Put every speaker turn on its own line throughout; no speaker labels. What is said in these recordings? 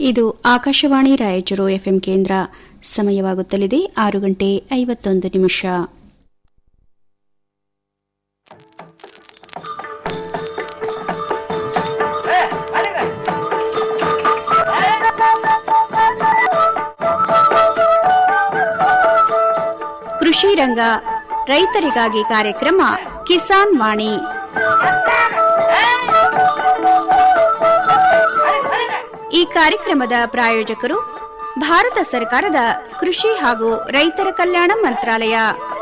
ಇದು ಆಕಾಶವಾಣಿ ರಾಯಚೂರು ಎಫ್ಎಂ ಕೇಂದ್ರ ಸಮಯವಾಗುತ್ತಲಿದೆ ಆರು ಗಂಟೆ ಐವತ್ತೊಂದು ನಿಮಿಷ ಕೃಷಿ ರಂಗ ರೈತರಿಗಾಗಿ ಕಾರ್ಯಕ್ರಮ ಕಿಸಾನ್ ವಾಣಿ ಈ ಕಾರ್ಯಕ್ರಮದ ಪ್ರಾಯೋಜಕರು ಭಾರತ ಸರ್ಕಾರದ ಕೃಷಿ ಹಾಗೂ ರೈತರ ಕಲ್ಯಾಣ ಮಂತ್ರಾಲಯ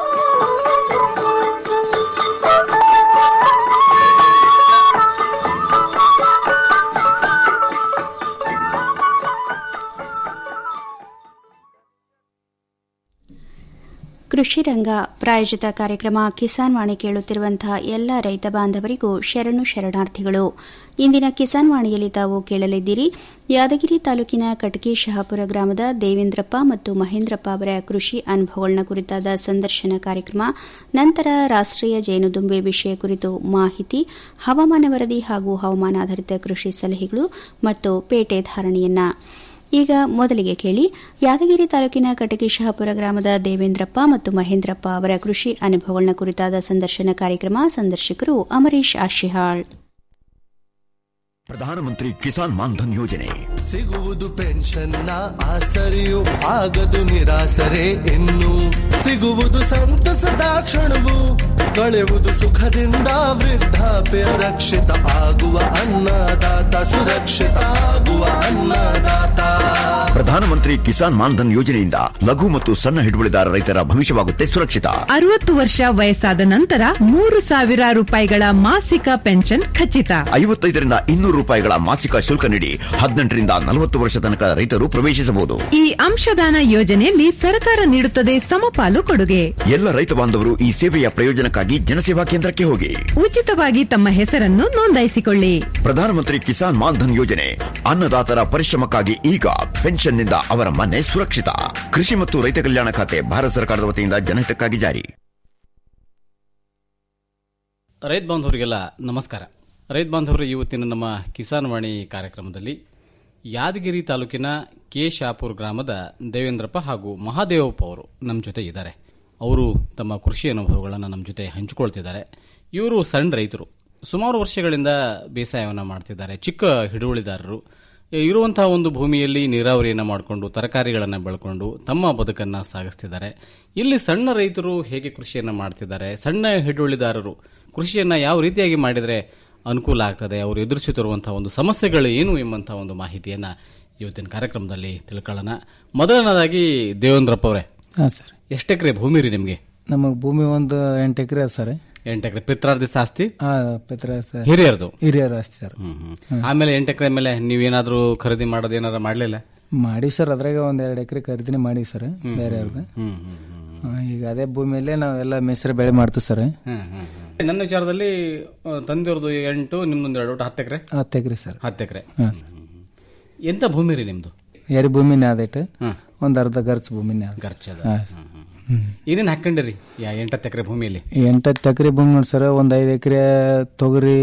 ಕೃಷಿ ರಂಗ ಪ್ರಾಯೋಜಿತ ಕಾರ್ಯಕ್ರಮ ಕಿಸಾನ್ ವಾಣಿ ಕೇಳುತ್ತಿರುವಂತಹ ಎಲ್ಲ ರೈತ ಬಾಂಧವರಿಗೂ ಶರಣು ಶರಣಾರ್ಥಿಗಳು ಇಂದಿನ ಕಿಸಾನ್ ವಾಣಿಯಲ್ಲಿ ತಾವು ಕೇಳಲಿದ್ದೀರಿ ಯಾದಗಿರಿ ತಾಲೂಕಿನ ಕಟಕಿ ಶಹಾಪುರ ಗ್ರಾಮದ ದೇವೇಂದ್ರಪ್ಪ ಮತ್ತು ಮಹೇಂದ್ರಪ್ಪ ಅವರ ಕೃಷಿ ಅನುಭವಗಳನ್ನ ಕುರಿತಾದ ಸಂದರ್ಶನ ಕಾರ್ಯಕ್ರಮ ನಂತರ ರಾಷ್ಟೀಯ ಜೇನುದುಂಬೆ ವಿಷಯ ಕುರಿತು ಮಾಹಿತಿ ಹವಾಮಾನ ವರದಿ ಹಾಗೂ ಹವಾಮಾನಾಧಾರಿತ ಕೃಷಿ ಸಲಹೆಗಳು ಮತ್ತು ಪೇಟೆ ಧಾರಣೆಯನ್ನ ಈಗ ಮೊದಲಿಗೆ ಕೇಳಿ ಯಾದಗಿರಿ ತಾಲೂಕಿನ ಕಟಕಿ ಶಹಾಪುರ ಗ್ರಾಮದ ದೇವೇಂದ್ರಪ್ಪ ಮತ್ತು ಮಹೇಂದ್ರಪ್ಪ ಅವರ ಕೃಷಿ ಅನುಭವಗಳನ್ನ ಕುರಿತಾದ ಸಂದರ್ಶನ ಕಾರ್ಯಕ್ರಮ ಸಂದರ್ಶಕರು ಅಮರೀಶ್ ಆಶಿಹಾಳ್
ಪ್ರಧಾನಮಂತ್ರಿ ಕಿಸಾನ್ ಮಾನ್ಧನ್ ಯೋಜನೆ
ಸಿಗುವುದು ಪೆನ್ಷನ್ನ ಆಸರೆಯು ಆಗದು ನಿರಾಸರೆ ಇನ್ನು ಸಿಗುವುದು ಸಂತಸದ ಕ್ಷಣವು ಕಳೆಯುವುದು ಸುಖದಿಂದ ವೃದ್ಧಾಪ್ಯ ರಕ್ಷಿತ ಆಗುವ ಅನ್ನದಾತ ಸುರಕ್ಷಿತ ಆಗುವ ಅನ್ನದಾತ
ಪ್ರಧಾನಮಂತ್ರಿ ಕಿಸಾನ್ ಮಾನ್ಧನ್ ಯೋಜನೆಯಿಂದ ಲಘು ಮತ್ತು ಸಣ್ಣ ಹಿಡುವಳಿದಾರ ರೈತರ ಭವಿಷ್ಯವಾಗುತ್ತೆ ಸುರಕ್ಷಿತ
ಅರವತ್ತು ವರ್ಷ ವಯಸ್ಸಾದ ನಂತರ ಮೂರು ಸಾವಿರ ರೂಪಾಯಿಗಳ ಮಾಸಿಕ ಪೆನ್ಷನ್ ಖಚಿತ
ಐವತ್ತೈದರಿಂದ ಇನ್ನೂರು ರೂಪಾಯಿಗಳ ಮಾಸಿಕ ಶುಲ್ಕ ನೀಡಿ ಹದಿನೆಂಟರಿಂದ ನಲವತ್ತು ವರ್ಷ ತನಕ ರೈತರು ಪ್ರವೇಶಿಸಬಹುದು
ಈ ಅಂಶದಾನ ಯೋಜನೆಯಲ್ಲಿ ಸರ್ಕಾರ ನೀಡುತ್ತದೆ ಸಮಪಾಲು ಕೊಡುಗೆ
ಎಲ್ಲ ರೈತ ಬಾಂಧವರು ಈ ಸೇವೆಯ ಪ್ರಯೋಜನಕ್ಕಾಗಿ ಜನಸೇವಾ ಕೇಂದ್ರಕ್ಕೆ ಹೋಗಿ
ಉಚಿತವಾಗಿ ತಮ್ಮ ಹೆಸರನ್ನು ನೋಂದಾಯಿಸಿಕೊಳ್ಳಿ
ಪ್ರಧಾನಮಂತ್ರಿ ಕಿಸಾನ್ ಮಾನ್ಧನ್ ಯೋಜನೆ ಅನ್ನದಾತರ ಪರಿಶ್ರಮಕ್ಕಾಗಿ ಈಗ ಪೆನ್ಷನ್ನಿಂದ ಅವರ ಮನೆ ಸುರಕ್ಷಿತ ಕೃಷಿ ಮತ್ತು ರೈತ ಕಲ್ಯಾಣ ಖಾತೆ ಭಾರತ ಸರ್ಕಾರದ ವತಿಯಿಂದ ಜನಹಿತಕ್ಕಾಗಿ ಜಾರಿ
ರೈತ ಬಾಂಧವರಿಗೆಲ್ಲ ನಮಸ್ಕಾರ ರೈತ ಬಾಂಧವರು ಇವತ್ತಿನ ನಮ್ಮ ಕಿಸಾನ್ ವಾಣಿ ಕಾರ್ಯಕ್ರಮದಲ್ಲಿ ಯಾದಗಿರಿ ತಾಲೂಕಿನ ಕೆ ಶಾಪುರ್ ಗ್ರಾಮದ ದೇವೇಂದ್ರಪ್ಪ ಹಾಗೂ ಮಹಾದೇವಪ್ಪ ಅವರು ನಮ್ಮ ಜೊತೆ ಇದ್ದಾರೆ ಅವರು ತಮ್ಮ ಕೃಷಿ ಅನುಭವಗಳನ್ನು ನಮ್ಮ ಜೊತೆ ಹಂಚಿಕೊಳ್ತಿದ್ದಾರೆ ಇವರು ಸಣ್ಣ ರೈತರು ಸುಮಾರು ವರ್ಷಗಳಿಂದ ಬೇಸಾಯವನ್ನು ಮಾಡ್ತಿದ್ದಾರೆ ಚಿಕ್ಕ ಹಿಡುವಳಿದಾರರು ಇರುವಂತಹ ಒಂದು ಭೂಮಿಯಲ್ಲಿ ನೀರಾವರಿಯನ್ನು ಮಾಡಿಕೊಂಡು ತರಕಾರಿಗಳನ್ನು ಬೆಳ್ಕೊಂಡು ತಮ್ಮ ಬದುಕನ್ನು ಸಾಗಿಸ್ತಿದ್ದಾರೆ ಇಲ್ಲಿ ಸಣ್ಣ ರೈತರು ಹೇಗೆ ಕೃಷಿಯನ್ನು ಮಾಡ್ತಿದ್ದಾರೆ ಸಣ್ಣ ಹಿಡುವಳಿದಾರರು ಕೃಷಿಯನ್ನು ಯಾವ ರೀತಿಯಾಗಿ ಮಾಡಿದರೆ ಅನುಕೂಲ ಆಗ್ತದೆ ಅವರು ಎದುರಿಸುತ್ತಿರುವಂತಹ ಒಂದು ಸಮಸ್ಯೆಗಳು ಏನು ಎಂಬಂತಹ ಒಂದು ಮಾಹಿತಿಯನ್ನ ಇವತ್ತಿನ ಕಾರ್ಯಕ್ರಮದಲ್ಲಿ ತಿಳ್ಕೊಳ್ಳೋಣ ಮೊದಲನೇದಾಗಿ ದೇವೇಂದ್ರಪ್ಪ ಅವರೇ
ಹಾಂ ಸರ್
ಎಷ್ಟು ಎಕರೆ ಭೂಮಿ ರೀ ನಿಮಗೆ
ನಮಗೆ ಭೂಮಿ ಒಂದು ಎಂಟು ಎಕರೆ ಅದ ಸರ್
ಎಂಟು ಎಕರೆ ಪಿತ್ರಾರ್ಧಿ ಆಸ್ತಿ
ಹಾಂ ಪತ್ರ ಸರ್
ಹಿರಿಯರದು
ಹಿರಿಯರು ಅಷ್ಟೇ ಸರ್
ಹ್ಮ್ ಹ್ಮ್. ಆಮೇಲೆ ಎಂಟು ಎಕರೆ ಮೇಲೆ ನೀವೇನಾದ್ರೂ ಖರೀದಿ ಮಾಡೋದು ಏನಾರ ಮಾಡ್ಲಿಲ್ಲ
ಮಾಡಿ ಸರ್ ಅದ್ರಾಗ ಒಂದು ಎರಡು ಎಕರೆ ಖರೀದಿನೇ ಮಾಡಿ ಸರ್ ಬೇರೆ ಅವ್ರದ್ದು
ಹ್ಮ್ ಹ್ಮ್ ಹ್ಮ್
ಈಗ ಅದೇ ಭೂಮಿಯಲ್ಲೇ ನಾವೆಲ್ಲ ಮೆಸರು ಬೆಳೆ ಮಾಡ್ತೀವಿ ಸರ್
ಹ್ಮ್, ಹ್ಮ್, ಹ್ಮ್. ನನ್ನ ವಿಚಾರದಲ್ಲಿ ಆ, ತಂದೆಯವ್ರದ್ದು ಎಂಟು ನಿಮ್ದೊಂದು ಎರಡು ಒಟ್ಟು ಹತ್ತು ಎಕರೆ
ಹತ್ತು ಎಕರೆ ಸರ್
ಹತ್ತು ಎಕರೆ
ಹಾಂ ಸರ್
ಎಂತ ಭೂಮಿ ರೀ ನಿಮ್ದು
ಎರಿ ಭೂಮಿನೇ ಆದೈತೆ
ಹ್ಮ್.
ಒಂದು ಅರ್ಧ ಖರ್ಚು ಭೂಮಿನೇ ಆದ
ಖರ್ಚದ
ಹಾಂ
ಏನೇನು ಹಾಕೊಂಡಿರಿ ಯಾ ಎಂಟತ್ತು ಎಕರೆ ಭೂಮಿಯಲ್ಲಿ
ಎಂಟತ್ತು ಎಕರೆ ಭೂಮಿ ನೋಡಿ ಸರ್ ಒಂದು ಐದು ಎಕರೆ ತೊಗರಿ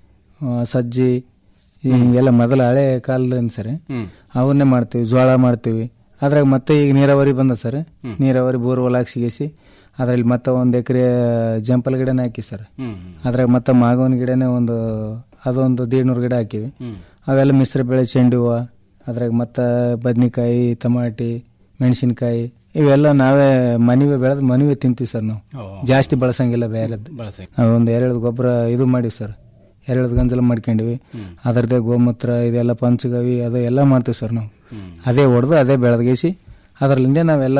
ಆ, ಸಜ್ಜಿ ಹಿಂಗೆಲ್ಲ ಮೊದಲ ಹಳೆ ಕಾಲದಿಂದ ಸರ್
ಹ್ಮ್
ಅವನ್ನೇ ಮಾಡ್ತೀವಿ ಜೋಳ ಮಾಡ್ತೀವಿ ಅದ್ರಾಗ ಮತ್ತೆ ಈಗ ನೀರಾವರಿ ಬಂದ ಸರ್ ನೀರಾವರಿ ಬೋರ್ ಹೊಲ ಸಿಗಿಸಿ ಅದ್ರಲ್ಲಿ ಮತ್ತೆ ಒಂದು ಎಕರೆ ಜಂಪಲ್ ಗಿಡನೇ ಹಾಕಿ ಸರ್
ಹ್ಮ್
ಅದ್ರಾಗ ಮತ್ತೆ ಮಾಗವನ ಗಿಡನೇ ಒಂದು ಅದೊಂದು ದೇಡ್ನೂರು ಗಿಡ ಹಾಕಿವಿ
ಹ್ಮ್
ಅವೆಲ್ಲ ಮಿಶ್ರ ಬೆಳೆ ಚೆಂಡು ಹೂವು ಅದ್ರಾಗ ಮತ್ತೆ ಬದ್ನಿಕಾಯಿ ಟಮಾಟಿ ಮೆಣಸಿನ್ಕಾಯಿ ಇವೆಲ್ಲ ನಾವೇ ಮನಿವೆ ಬೆಳೆದು ಮನಿವೆ ತಿಂತೀವಿ ಸರ್ ನಾವು
ಓ.
ಜಾಸ್ತಿ ಬಳಸಂಗಿಲ್ಲ ಬೇರೆದ್ದು
ಬಳಸಿ
ನಾವು ಒಂದು ಎರಡು ಗೊಬ್ಬರ ಇದು ಮಾಡಿವಿ ಸರ್ ಎರಡು ಗಂಜಲ ಮಾಡ್ಕೊಂಡಿವಿ ಅದರದ್ದೇ ಗೋಮೂತ್ರ ಇದೆಲ್ಲ ಪಂಚಗವಿ ಅದು ಎಲ್ಲ ಮಾಡ್ತೀವಿ ಸರ್ ನಾವು ಅದೇ ಹೊಡೆದು ಅದೇ ಬೆಳೆದ್ಗೇಸಿ ಅದರಲ್ಲಿಂದ ನಾವೆಲ್ಲ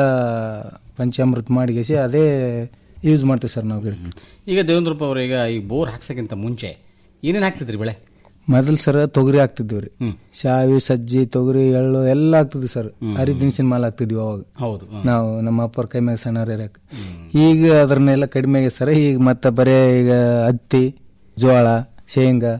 ಪಂಚಾಮೃತ ಮಾಡಿಗೇಸಿ ಅದೇ ಯೂಸ್ ಮಾಡ್ತೀವಿ ಸರ್ ನಾವು ಗಿಡ
ಈಗ ದೇವೇಂದ್ರಪ್ಪ ಅವರು ಈಗ ಈ ಬೋರ್ ಹಾಕ್ಸಕ್ಕಿಂತ ಮುಂಚೆ ಏನೇನು ಹಾಕ್ತಿದ್ರಿ ಬೆಳೆ
ಮೊದಲು ಸರ್ ತೊಗರಿ ಹಾಕ್ತಿದ್ವಿ ರೀ
ಹ್ಮ್.
ಶಾವಿ ಸಜ್ಜಿ ತೊಗರಿ ಎಳ್ಳು ಎಲ್ಲ ಹಾಕ್ತಿದ್ವಿ ಸರ್ ಹರಿ ದಿನಸಿನ ಮಾಲ್ ಹಾಕ್ತಿದ್ವಿ ಅವಾಗ
ಹೌದು ಹ್ಮ್.
ನಾವು ನಮ್ಮ ಅಪ್ಪರ ಕೈ ಮ್ಯಾಗ ಸಣ್ಣವ್ರು ಇರಕ್ಕೆ ಈಗ ಅದನ್ನೆಲ್ಲ ಕಡಿಮೆ ಆಗಿದೆ ಸರ್ ಈಗ ಮತ್ತೆ ಬರೇ ಈಗ ಹತ್ತಿ ಜೋಳ ಶೇಂಗಾ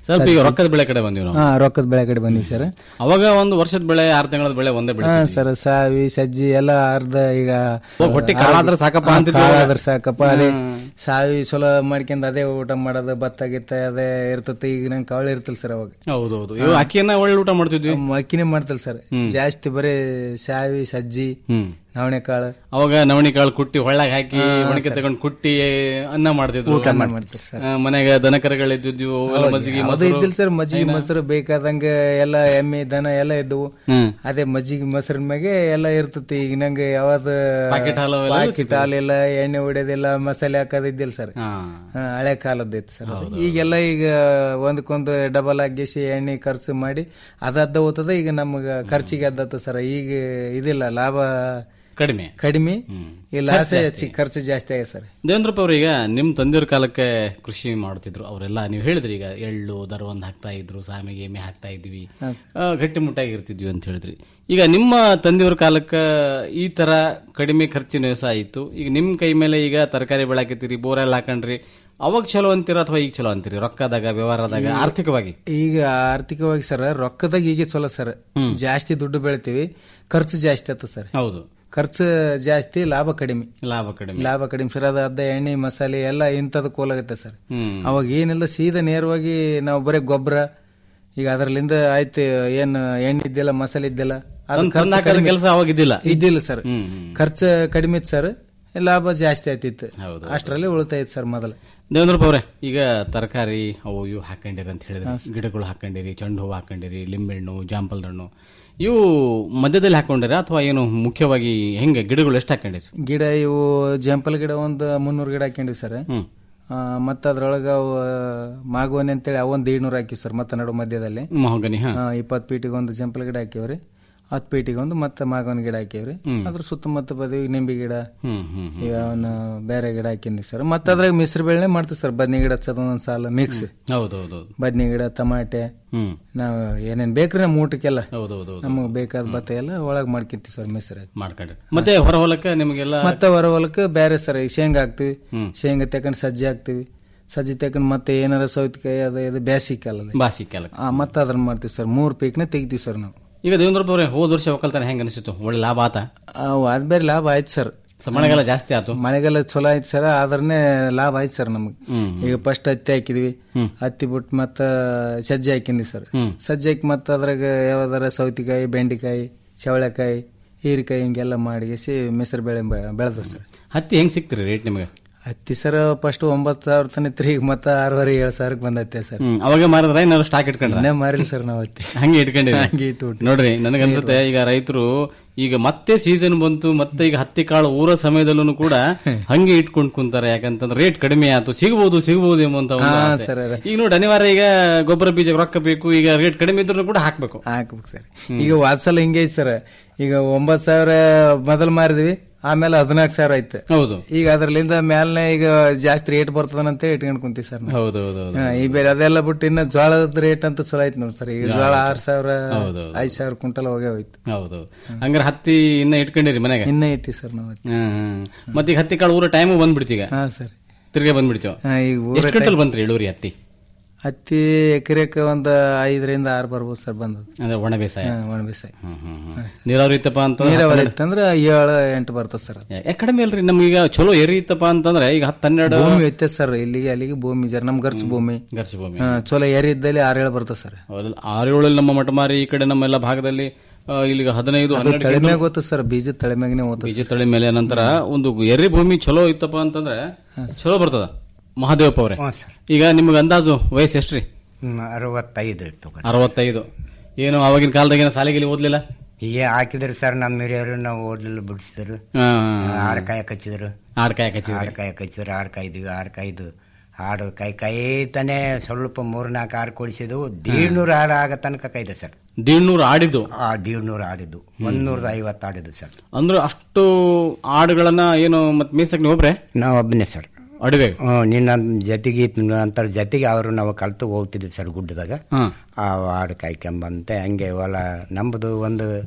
ಸ್ವಲ್ಪ ಈಗ ರೊಕ್ಕದ ಬೆಳೆ ಕಡೆ ಬಂದಿವಿ ನಾವು
ಹಾ ರೊಕ್ಕದ ಬೆಳೆ ಕಡೆ ಬಂದಿವಿ ಸರ್
ಅವಾಗ ಒಂದು ವರ್ಷದ ಬೆಳೆ ಆರು ತಿಂಗಳ ಬೆಳೆ ಒಂದೇ ಬೆಳೆ
ಹಾ ಸರ್ ಸಾವಿ ಸಜ್ಜಿ ಎಲ್ಲ ಅರ್ಧ ಈಗ
ಓ, ಹೊಟ್ಟೆ ಕಾಳಾದ್ರೆ ಸಾಕಪ್ಪ
ಹಾ,
ಅಂತಿದ್ವಿ
ಕಾಳಾದ್ರೆ ಸಾಕಪ್ಪ ಅದೇ ಸಾವಿ ಚಲೋ ಮಾಡ್ಕೊಂಡ್ ಅದೇ ಊಟ ಮಾಡೋದು ಭತ್ತ ಗಿತ್ತ ಅದೇ ಇರ್ತತಿ ಈಗ ನಂಗೆ ಕಾಳು ಇರ್ತಲ್ಲ ಸರ್ ಅವಾಗ
ಹೌದೌದು ಇವು ಅಕ್ಕಿಯನ್ನ ಒಳ್ಳೆ ಊಟ ಮಾಡ್ತಿದ್ವಿ
ಅಕ್ಕಿನೇ ಮಾಡ್ತಲ್ಲ ಸರ್ ಜಾಸ್ತಿ ಬರೀ ಸಾವಿ ಸಜ್ಜಿ
ಹ್ಮ್
ನವಣೆ ಕಾಳು
ಅವಾಗ ನವಣಿ ಕಾಳು ಕುಟ್ಟಿ ಹೊಳ್ಳಾಗ ಹಾಕಿ ಒಣಕೆ ತಗೊಂಡ್ ಕುಟ್ಟಿ ಅನ್ನ ಮಾಡ್ತಿದ್ರು
ಮಾಡ್ತಾರೆ ಸರ್
ಆ, ಮನೆಗೆ ದನ ಕರುಗಳಿದ್ದು ಅವೆಲ್ಲ ಮಜ್ಜಿಗೆ
ಅದು
ಮೊಸರು
ಇದ್ದಿಲ್ಲ ಸರ್ ಮಜ್ಜಿಗೆ ಮೊಸರು ಬೇಕಾದಂಗ ಎಲ್ಲ ಎಮ್ಮೆ ದನ ಎಲ್ಲ ಇದ್ದವು
ಹ್ಮ್
ಅದೇ ಮಜ್ಜಿಗೆ ಮೊಸರಿನ ಮ್ಯಾಗೆ ಎಲ್ಲ ಇರ್ತತಿ ಈಗ ನಂಗೆ ಯಾವ್ದು
ಪಾಕೆಟ್ ಹಾಲು ಅವೆಲ್ಲ
ಪಾಕೆಟ್ ಹಾಲಿಲ್ಲ ಎಣ್ಣೆ ಹೊಡೆದಿಲ್ಲ ಮಸಾಲೆ ಹಾಕೋದಿದ್ದಿಲ್ಲ ಸರ್
ಹಾ
ಹಾ, ಹಳೆ ಕಾಲದ್ದು ಇತ್ತು ಸರ್ ಅದು. ಈಗೆಲ್ಲ ಈಗ ಒಂದಕ್ಕೊಂದು ಡಬಲ್ ಆಗಿಸಿ ಎಣ್ಣೆ ಖರ್ಚು ಮಾಡಿ ಅದದ್ದ ಹೋಗ್ತದ ಈಗ ನಮ್ಗ ಖರ್ಚಿಗೆ ಅದ್ದತ್ತ ಸರ್ ಈಗ ಇದಿಲ್ಲ ಲಾಭ
ಕಡಿಮೆ
ಕಡಿಮೆ ಇಲ್ಲ ಆಸೆ ಹೆಚ್ಚಿ ಖರ್ಚು ಜಾಸ್ತಿ ಆಗಿದೆ ಸರ್
ದೇವೇಂದ್ರಪ್ಪ ಅವ್ರು ಈಗ ನಿಮ್ ತಂದೆಯವ್ರ ಕಾಲಕ್ಕೆ ಕೃಷಿ ಮಾಡ್ತಿದ್ರು ಅವರೆಲ್ಲ ನೀವು ಹೇಳಿದ್ರಿ ಈಗ ಎಳ್ಳು ದರವಂದ್ ಹಾಕ್ತಾ ಇದ್ರು ಸಾಮಿಗೆ ಎಮ್ಮೆ ಹಾಕ್ತಾ ಇದ್ವಿ ಆ, ಗಟ್ಟಿಮುಟ್ಟಾಗಿ ಇರ್ತಿದ್ವಿ ಅಂತ ಹೇಳಿದ್ರಿ ಈಗ ನಿಮ್ಮ ತಂದೆಯವ್ರ ಕಾಲಕ್ಕೆ ಈ ತರ ಕಡಿಮೆ ಖರ್ಚಿನ ವ್ಯವಸಾಯ ಇತ್ತು ಈಗ ನಿಮ್ ಕೈ ಮೇಲೆ ಈಗ ತರಕಾರಿ ಬೆಳಕತ್ತೀರಿ ಬೋರೆಲ್ಲ ಹಾಕೊಂಡ್ರಿ ಅವಾಗ ಚಲೋ ಅಂತೀರಾ ಅಥವಾ ಈಗ ಚಲೋ ಅಂತೀರಿ ರೊಕ್ಕದಾಗ ವ್ಯವಹಾರದಾಗ ಆರ್ಥಿಕವಾಗಿ
ಈಗ ಆರ್ಥಿಕವಾಗಿ ಸರ್ ರೊಕ್ಕದಾಗ ಈಗ ಚಲೋ ಸರ್ ಜಾಸ್ತಿ ದುಡ್ಡು ಬೆಳಿತೀವಿ ಖರ್ಚು ಜಾಸ್ತಿ ಆತ ಸರ್
ಹೌದು
ಖರ್ಚು ಜಾಸ್ತಿ ಲಾಭ ಕಡಿಮೆ
ಲಾಭ ಕಡಿಮೆ
ಲಾಭ ಕಡಿಮೆ ಸರ್ ಅದು ಅದ ಎಣ್ಣೆ ಮಸಾಲೆ ಎಲ್ಲ ಇಂಥದ್ದು ಕೋಲಾಗುತ್ತೆ ಸರ್
ಹ್ಮ್
ಅವಾಗ ಏನಿಲ್ಲ ಸೀದಾ ನೇರವಾಗಿ ನಾವು ಬರೀ ಗೊಬ್ಬರ ಈಗ ಅದರಲ್ಲಿಂದ ಆಯ್ತು ಏನು ಎಣ್ಣೆ ಇದ್ದಿಲ್ಲ ಮಸಾಲೆ ಇದ್ದಿಲ್ಲ ಅದು
ತಂದ್
ಖರ್ಚು
ಹಾಕೋದ್
ಕಡಿಮೆ
ಕೆಲಸ ಅವಾಗ ಇದ್ದಿಲ್ಲ
ಇದ್ದಿಲ್ಲ ಸರ್
ಹ್ಮ್ ಹ್ಮ್
ಖರ್ಚು ಕಡಿಮೆ ಇತ್ತು ಸರ್ ಲಾಭ ಜಾಸ್ತಿ ಆಯ್ತಿತ್ತು
ಹೌದು
ಅಷ್ಟರಲ್ಲಿ ಉಳಿತಾಯ ಇತ್ತು ಸರ್ ಮೊದಲು
ದೇವೇಂದ್ರಪ್ಪ ಅವ್ರೆ ಈಗ ತರಕಾರಿ ಅವು ಇವು ಹಾಕೊಂಡಿರಿ ಅಂತ ಹೇಳಿದ್ರೆ ಗಿಡಗಳು ಹಾಕೊಂಡಿರಿ ಚೆಂಡು ಹೂವು ಹಾಕೊಂಡಿರಿ ಲಿಂಬೆಹಣ್ಣು ಜಾಂಪಲ್ದ ಹಣ್ಣು ಇವು ಮಧ್ಯದಲ್ಲಿ ಹಾಕೊಂಡಿರ ಅಥವಾ ಏನು ಮುಖ್ಯವಾಗಿ ಹೆಂಗೆ ಗಿಡಗಳು ಎಷ್ಟು ಹಾಕೊಂಡಿರಿ
ಗಿಡ ಇವು ಜಂಪಲ್ ಗಿಡ ಒಂದು ಮುನ್ನೂರು ಗಿಡ ಹಾಕೊಂಡಿವಿ ಸರ್
ಹ್ಮ್
ಮತ್ತು ಅದ್ರೊಳಗೆ ಅವು ಮಾಗೋನಿ ಅಂತೇಳಿ ಅವೊಂದು ಏಳ್ನೂರು ಹಾಕಿವಿ ಸರ್ ಮತ್ತೆ ನಡು ಮಧ್ಯದಲ್ಲಿ
ಮಹೋಗನಿ ಹಾ
ಇಪ್ಪತ್ತು ಫೀಟಿಗೆ ಒಂದು ಜಂಪಲ್ ಗಿಡ ಹಾಕಿವ್ರಿ ಹತ್ತು ಫೀಟಿಗೆ ಒಂದು ಮತ್ತೆ ಮಾಗೋನಿ ಗಿಡ ಹಾಕಿವ್ರಿ ಅದ್ರ ಸುತ್ತಮುತ್ತ ಬದಿಗೆ ನಿಂಬೆ ಗಿಡ
ಹ್ಮ್ ಹ್ಮ್ ಹ್ಮ್.
ಇವನ್ನ ಬೇರೆ ಗಿಡ ಹಾಕಿದ್ವಿ ಸರ್ ಮತ್ತೆ ಅದ್ರಾಗ ಮಿಶ್ರ ಬೆಳೆ ಮಾಡ್ತೀವಿ ಸರ್ ಬದ್ನಿ ಗಿಡ ಹಚ್ಚೋದು ಒಂದೊಂದು ಸಾಲ ಮಿಕ್ಸ್
ಹೌದೌದು
ಬದ್ನಿ ಗಿಡ ಟಮಾಟೆ
ಹ್ಮ್
ನಾವು ಏನೇನ್ ಬೇಕ್ರಿ ನಮ್ಮ ಊಟಕ್ಕೆಲ್ಲ
ಹೌದೌದು
ನಮಗೆ ಬೇಕಾದ ಭತ್ತ ಎಲ್ಲ ಒಳಗೆ ಮಾಡ್ಕೊಂತೀವಿ ಸರ್ ಮಿಶ್ರ
ಮಾಡ್ಕೊಂಡ್ರಿ ಮತ್ತೆ ಹೊರ ಹೊಲಕ್ಕೆ ನಿಮಗೆಲ್ಲ
ಮತ್ತೆ ಹೊರ ಹೊಲಕ್ಕೆ ಬೇರೆ ಸರ್ ಈ ಶೇಂಗಾ ಹಾಕ್ತಿವಿ ಶೇಂಗಾ ತಕೊಂಡ್ ಸಜ್ಜಿ ಹಾಕ್ತಿವಿ ಸಜ್ಜಿ ತಕೊಂಡ್ ಮತ್ತೆ ಏನಾರ ಸೌತಿಕಾಯಿ ಅದು ಇದು ಬ್ಯಾಸಿಗೆ ಕಾಲಲ್ಲಿ
ಬಾಸಿ ಕೆಲ
ಆ ಮತ್ತೆ ಅದನ್ನ ಮಾಡ್ತೀವಿ ಸರ್ ಮೂರ್ ಪೀಕ್ನ ತೆಗಿತೀವಿ ಸರ್ ನಾವು
ಈಗ ದೇವೇಂದ್ರಪ್ಪ ಅವ್ರೆ ಹೋದ ವರ್ಷ ಒಕ್ಕಲ್ತನ ಹೆಂಗ ಅನಿಸಿತ್ತು ಒಳ್ಳೆ ಲಾಭ ಆತ
ಅವು ಅದ್ ಬೇರೆ ಲಾಭ ಆಯ್ತು ಸರ್
ಮಳೆಗಾಲ ಜಾಸ್ತಿ ಆತು
ಮಳೆಗಾಲ ಚಲೋ ಆಯ್ತು ಸರ್ ಆದ್ರನೇ ಲಾಭ ಆಯ್ತು ಸರ್ ನಮಗೆ ಈಗ ಫಸ್ಟ್ ಹತ್ತಿ ಹಾಕಿದ್ವಿ ಹತ್ತಿ ಬಿಟ್ಟು ಮತ್ತ ಸಜ್ಜಿ ಹಾಕಿದ್ವಿ ಸರ್ ಸಜ್ಜಿ ಹಾಕಿ ಮತ್ತೆ ಅದ್ರಾಗ ಯಾವ್ದಾರ ಸೌತಿಕಾಯಿ ಬೆಂಡಿಕಾಯಿ ಚವಳೆಕಾಯಿ ಹೀರಿಕಾಯಿ ಹಿಂಗೆಲ್ಲ ಮಾಡಿ ಮಿಶ್ರ ಬೆಳೆ ಬೆಳೆದ್ವಿ ಸರ್
ಹತ್ತಿ ಹೆಂಗ್ ಸಿಕ್ತಿರಿ ರೇಟ್ ನಿಮಗೆ
ಹತ್ತಿ ಸರ್ ಫಸ್ಟ್ ಒಂಬತ್ತು ಸಾವಿರ ತನ ಇತ್ತು ಈಗ ಮತ್ತೆ ಆರೂವರೆ ಏಳು ಸಾವಿರಕ್ಕೆ ಬಂದೈತೆ ಸರ್
ಹ್ಮ್ ಅವಾಗ ಮಾರಿದ್ರೆ ಏನಾದ್ರು ಸ್ಟಾಕ್ ಇಟ್ಕೊಂಡ್ರ
ಇನ್ನೇ ಮಾರಿಲ್ಲ ಸರ್ ನಾವು ಹತ್ತಿ
ಹಂಗೆ ಇಟ್ಕೊಂಡಿರಿ
ಹಂಗೆ ಇಟ್ಟು
ನೋಡ್ರಿ ನನಗನ್ಸುತ್ತೆ ಈಗ ರೈತರು ಈಗ ಮತ್ತೆ ಸೀಸನ್ ಬಂತು ಮತ್ತೆ ಈಗ ಹತ್ತಿ ಕಾಳು ಊರ ಸಮಯದಲ್ಲೂ ಕೂಡ ಹಂಗೆ ಇಟ್ಕೊಂಡ್ ಕುಂತಾರೆ ಯಾಕಂತಂದ್ರೆ ರೇಟ್ ಕಡಿಮೆ ಆಯ್ತು ಸಿಗಬಹುದು ಸಿಗಬಹುದು ಎಂಬಂತ ಒಂದು
ಹಾ,
ಆಸೆ.
ಸರ್, ಅದೇ.
ಈಗ ನೋಡಿ ಅನಿವಾರ್ಯ ಈಗ ಗೊಬ್ಬರ ಬೀಜ ರೊಕ್ಕ ಬೇಕು ಈಗ ರೇಟ್ ಕಡಿಮೆ ಇದ್ರೂ ಕೂಡ ಹಾಕ್ಬೇಕು
ಹಾಕ್ಬೇಕು ಸರ್ ಈಗ ವಾತ್ಸಲ ಹಿಂಗೆ ಐತಿ ಸರ್ ಈಗ ಒಂಬತ್ತು ಸಾವಿರ ಮೊದಲು ಮಾರಿದ್ವಿ ಆಮೇಲೆ ಹದಿನಾಲ್ಕು ಸಾವಿರ ಆಯ್ತು
ಹೌದು
ಈಗ ಅದ್ರಲ್ಲಿಂದ ಮೇಲ್ನೆ ಈಗ ಜಾಸ್ತಿ ರೇಟ್ ಬರ್ತದಂತ ಇಟ್ಕೊಂಡ್ ಕುಂತೀವಿ ಸರ್ ನಾವು.
ಹೌದು ಹೌದು ಹೌದು
ಹಾ, ಈ ಬೇರೆ ಅದೆಲ್ಲ ಬಿಟ್ಟು ಇನ್ನ ಜೋಳದ ರೇಟ್ ಅಂತ ಚಲೋ ಐತಿ ನೋಡಿ ಸರ್ ಈಗ ಜೋಳ ಆರ್ ಸಾವಿರ
ಹೌದು, ಹೌದು.
ಐದ್ ಸಾವಿರ ಕ್ವಿಂಟಲ್ ಹೋಗೇ ಹೋಯ್ತು
ಹೌದು ಹಂಗಾರೆ ಹತ್ತಿ ಇನ್ನ ಇಟ್ಕೊಂಡಿರಿ ಮನೆಗೆ
ಇನ್ನೇ ಐತಿ ಸರ್ ನಾವು ಹತ್ತಿ.
ಹ್ಮ್, ಹ್ಮ್. ಮತ್ತೆ ಈಗ ಹತ್ತಿ ಕಾಳು ಊರ ಟೈಮು ಬಂದ್ಬಿಡ್ತೀಗ
ಹಾ ಸರ್
ತಿರ್ಗಾ ಬಂದ್ಬಿಡ್ತೀವ
ಹಾ, ಈಗ ಊರ
ಎಷ್ಟು ಗಂಟಲ್ ಬಂತ್ರಿ ಇಳುವರಿ ಹತ್ತಿ
ಹತ್ತಿ ಎಕರೆಕ್ಕೆ ಒಂದು ಐದರಿಂದ ಆರು ಬರ್ಬೋದು ಸರ್ ಬಂದದ್ದು
ಅಂದ್ರೆ ಒಣ ಬೇಸಾಯ
ಹಾ, ಒಣ ಬೇಸಾಯ
ಹ್ಮ್, ಹ್ಮ್, ಹ್ಮ್. ನೀರಾವರಿ ಇತ್ತಪ್ಪ ಅಂತ
ನೀರಾವರಿ ಇತ್ತಂದ್ರೆ ಏಳು ಎಂಟು ಬರ್ತದೆ ಸರ್ ಅದು.
ಯಾಕೆ ಕಡಿಮೆ ಅಲ್ರಿ ನಮ್ಗೀಗ ಚಲೋ ಎರಿ ಇತ್ತಪ್ಪ ಅಂತಂದ್ರೆ ಈಗ ಹತ್ತು ಹನ್ನೆರಡು
ಭೂಮಿ ವ್ಯತ್ಯಾಸ ಸರ್ ಇಲ್ಲಿಗೆ ಅಲ್ಲಿಗೆ ಭೂಮಿ ಜರ ನಮ್ ಖರ್ಚು ಭೂಮಿ
ಗರ್ಸಿ ಭೂಮಿ
ಹಾ, ಚಲೋ ಏರಿ ಇದ್ದಲ್ಲಿ ಆರು ಏಳು ಬರ್ತದೆ ಸರ್
ಹೌದಲ್ಲ? ಆರು ಏಳಲ್ಲಿ ನಮ್ಮ ಮಟಮಾರಿ ಈ ಕಡೆ ನಮ್ಮೆಲ್ಲ ಭಾಗದಲ್ಲಿ ಆ, ಇಲ್ಲಿಗ ಹದಿನೈದು ಹನ್ನೆರಡು
ತಳಿಮ್ಯಾಗ ಗೊತ್ತದ ಸರ್ ಬೀಜದ ತಳಿಮ್ಯಾಗನೇ ಓದ್ತದೆ
ಬೀಜ ತಳಿ ಮೇಲೆ ನಂತರ ಒಂದು ಎರಿ ಭೂಮಿ ಚಲೋ ಇತ್ತಪ್ಪ ಅಂತಂದ್ರೆ ಚಲೋ ಬರ್ತದ ಮಹಾದೇವಪ್ಪ ಅವ್ರೆ ಈಗ ನಿಮ್ಗೆ ಅಂದಾಜು ವಯಸ್ಸು ಎಷ್ಟ್ರಿ
ಹ್ಮ್, ಅರವತ್ತೈದು ಇತ್ತು
ಅರವತ್ತೈದು ಏನು ಅವಾಗಿನ ಕಾಲದಾಗ ಏನು ಶಾಲೆಗಿಲಿ ಓದ್ಲಿಲ್ಲ
ಹೀಗೆ ಹಾಕಿದ್ರು ಸರ್ ನಮ್ಮ ಹಿರಿಯರು ನಾವು ಓದ್ಲಿಲ್ಲ ಬಿಡಿಸಿದ್ರು
ಹಾ,
ಆಡ್ ಕಾಯ ಕಚ್ಚಿದ್ರು
ಆಡ್ ಕಾಯಕ್ ಹಚ್ಚಿದ್ರಿ
ಆಡ್ ಕಾಯ ಕಚ್ಚಿದ್ರು ಆಡ್ ಕಾಯ್ದಿವಿ ಆಡ್ ಕಾಯ್ದು ಹಾಡು ಕೈ ಕೈತಾನೆ ಸ್ವಲ್ಪ ಮೂರ್ನಾಲ್ಕು ಆರು ಕೊಡಿಸಿದ್ವು ದೀಡ್ನೂರು ಹಾಡು ಆಗ ತನಕ ಕೈದೆ ಸರ್
ದೀಡ್ನೂರು ಆಡಿದ್ದು
ಆ ದೀಡ್ನೂರು ಆಡಿದ್ದು ಒಂದೂರದ ಐವತ್ತು ಆಡಿದ್ದು ಸರ್
ಅಂದ್ರೆ ಅಷ್ಟು ಆಡುಗಳನ್ನ ಏನು ಮತ್ತೆ ಮೀಸಕ್ ನೀವು ಒಬ್ರೆ
ನಾವು ಒಬ್ಬನೇ ಸರ್
ಅಡವೆ
ಹ್ಮ್, ನಿನ್ನ ಜೊತೆಗೆ ನಂತರ ಜೊತೆಗೆ ಅವರು ನಾವು ಕಲ್ತು ಹೋಗ್ತಿದ್ವಿ ಸರ್ ಗುಡ್ಡದಾಗ
ಹಾ
ಆ ಹಾಡು ಕಾಯ್ಕೊಂಬಂತೆ ಹಂಗೆ ಹೊಲ ನಮ್ಮದು ಒಂದು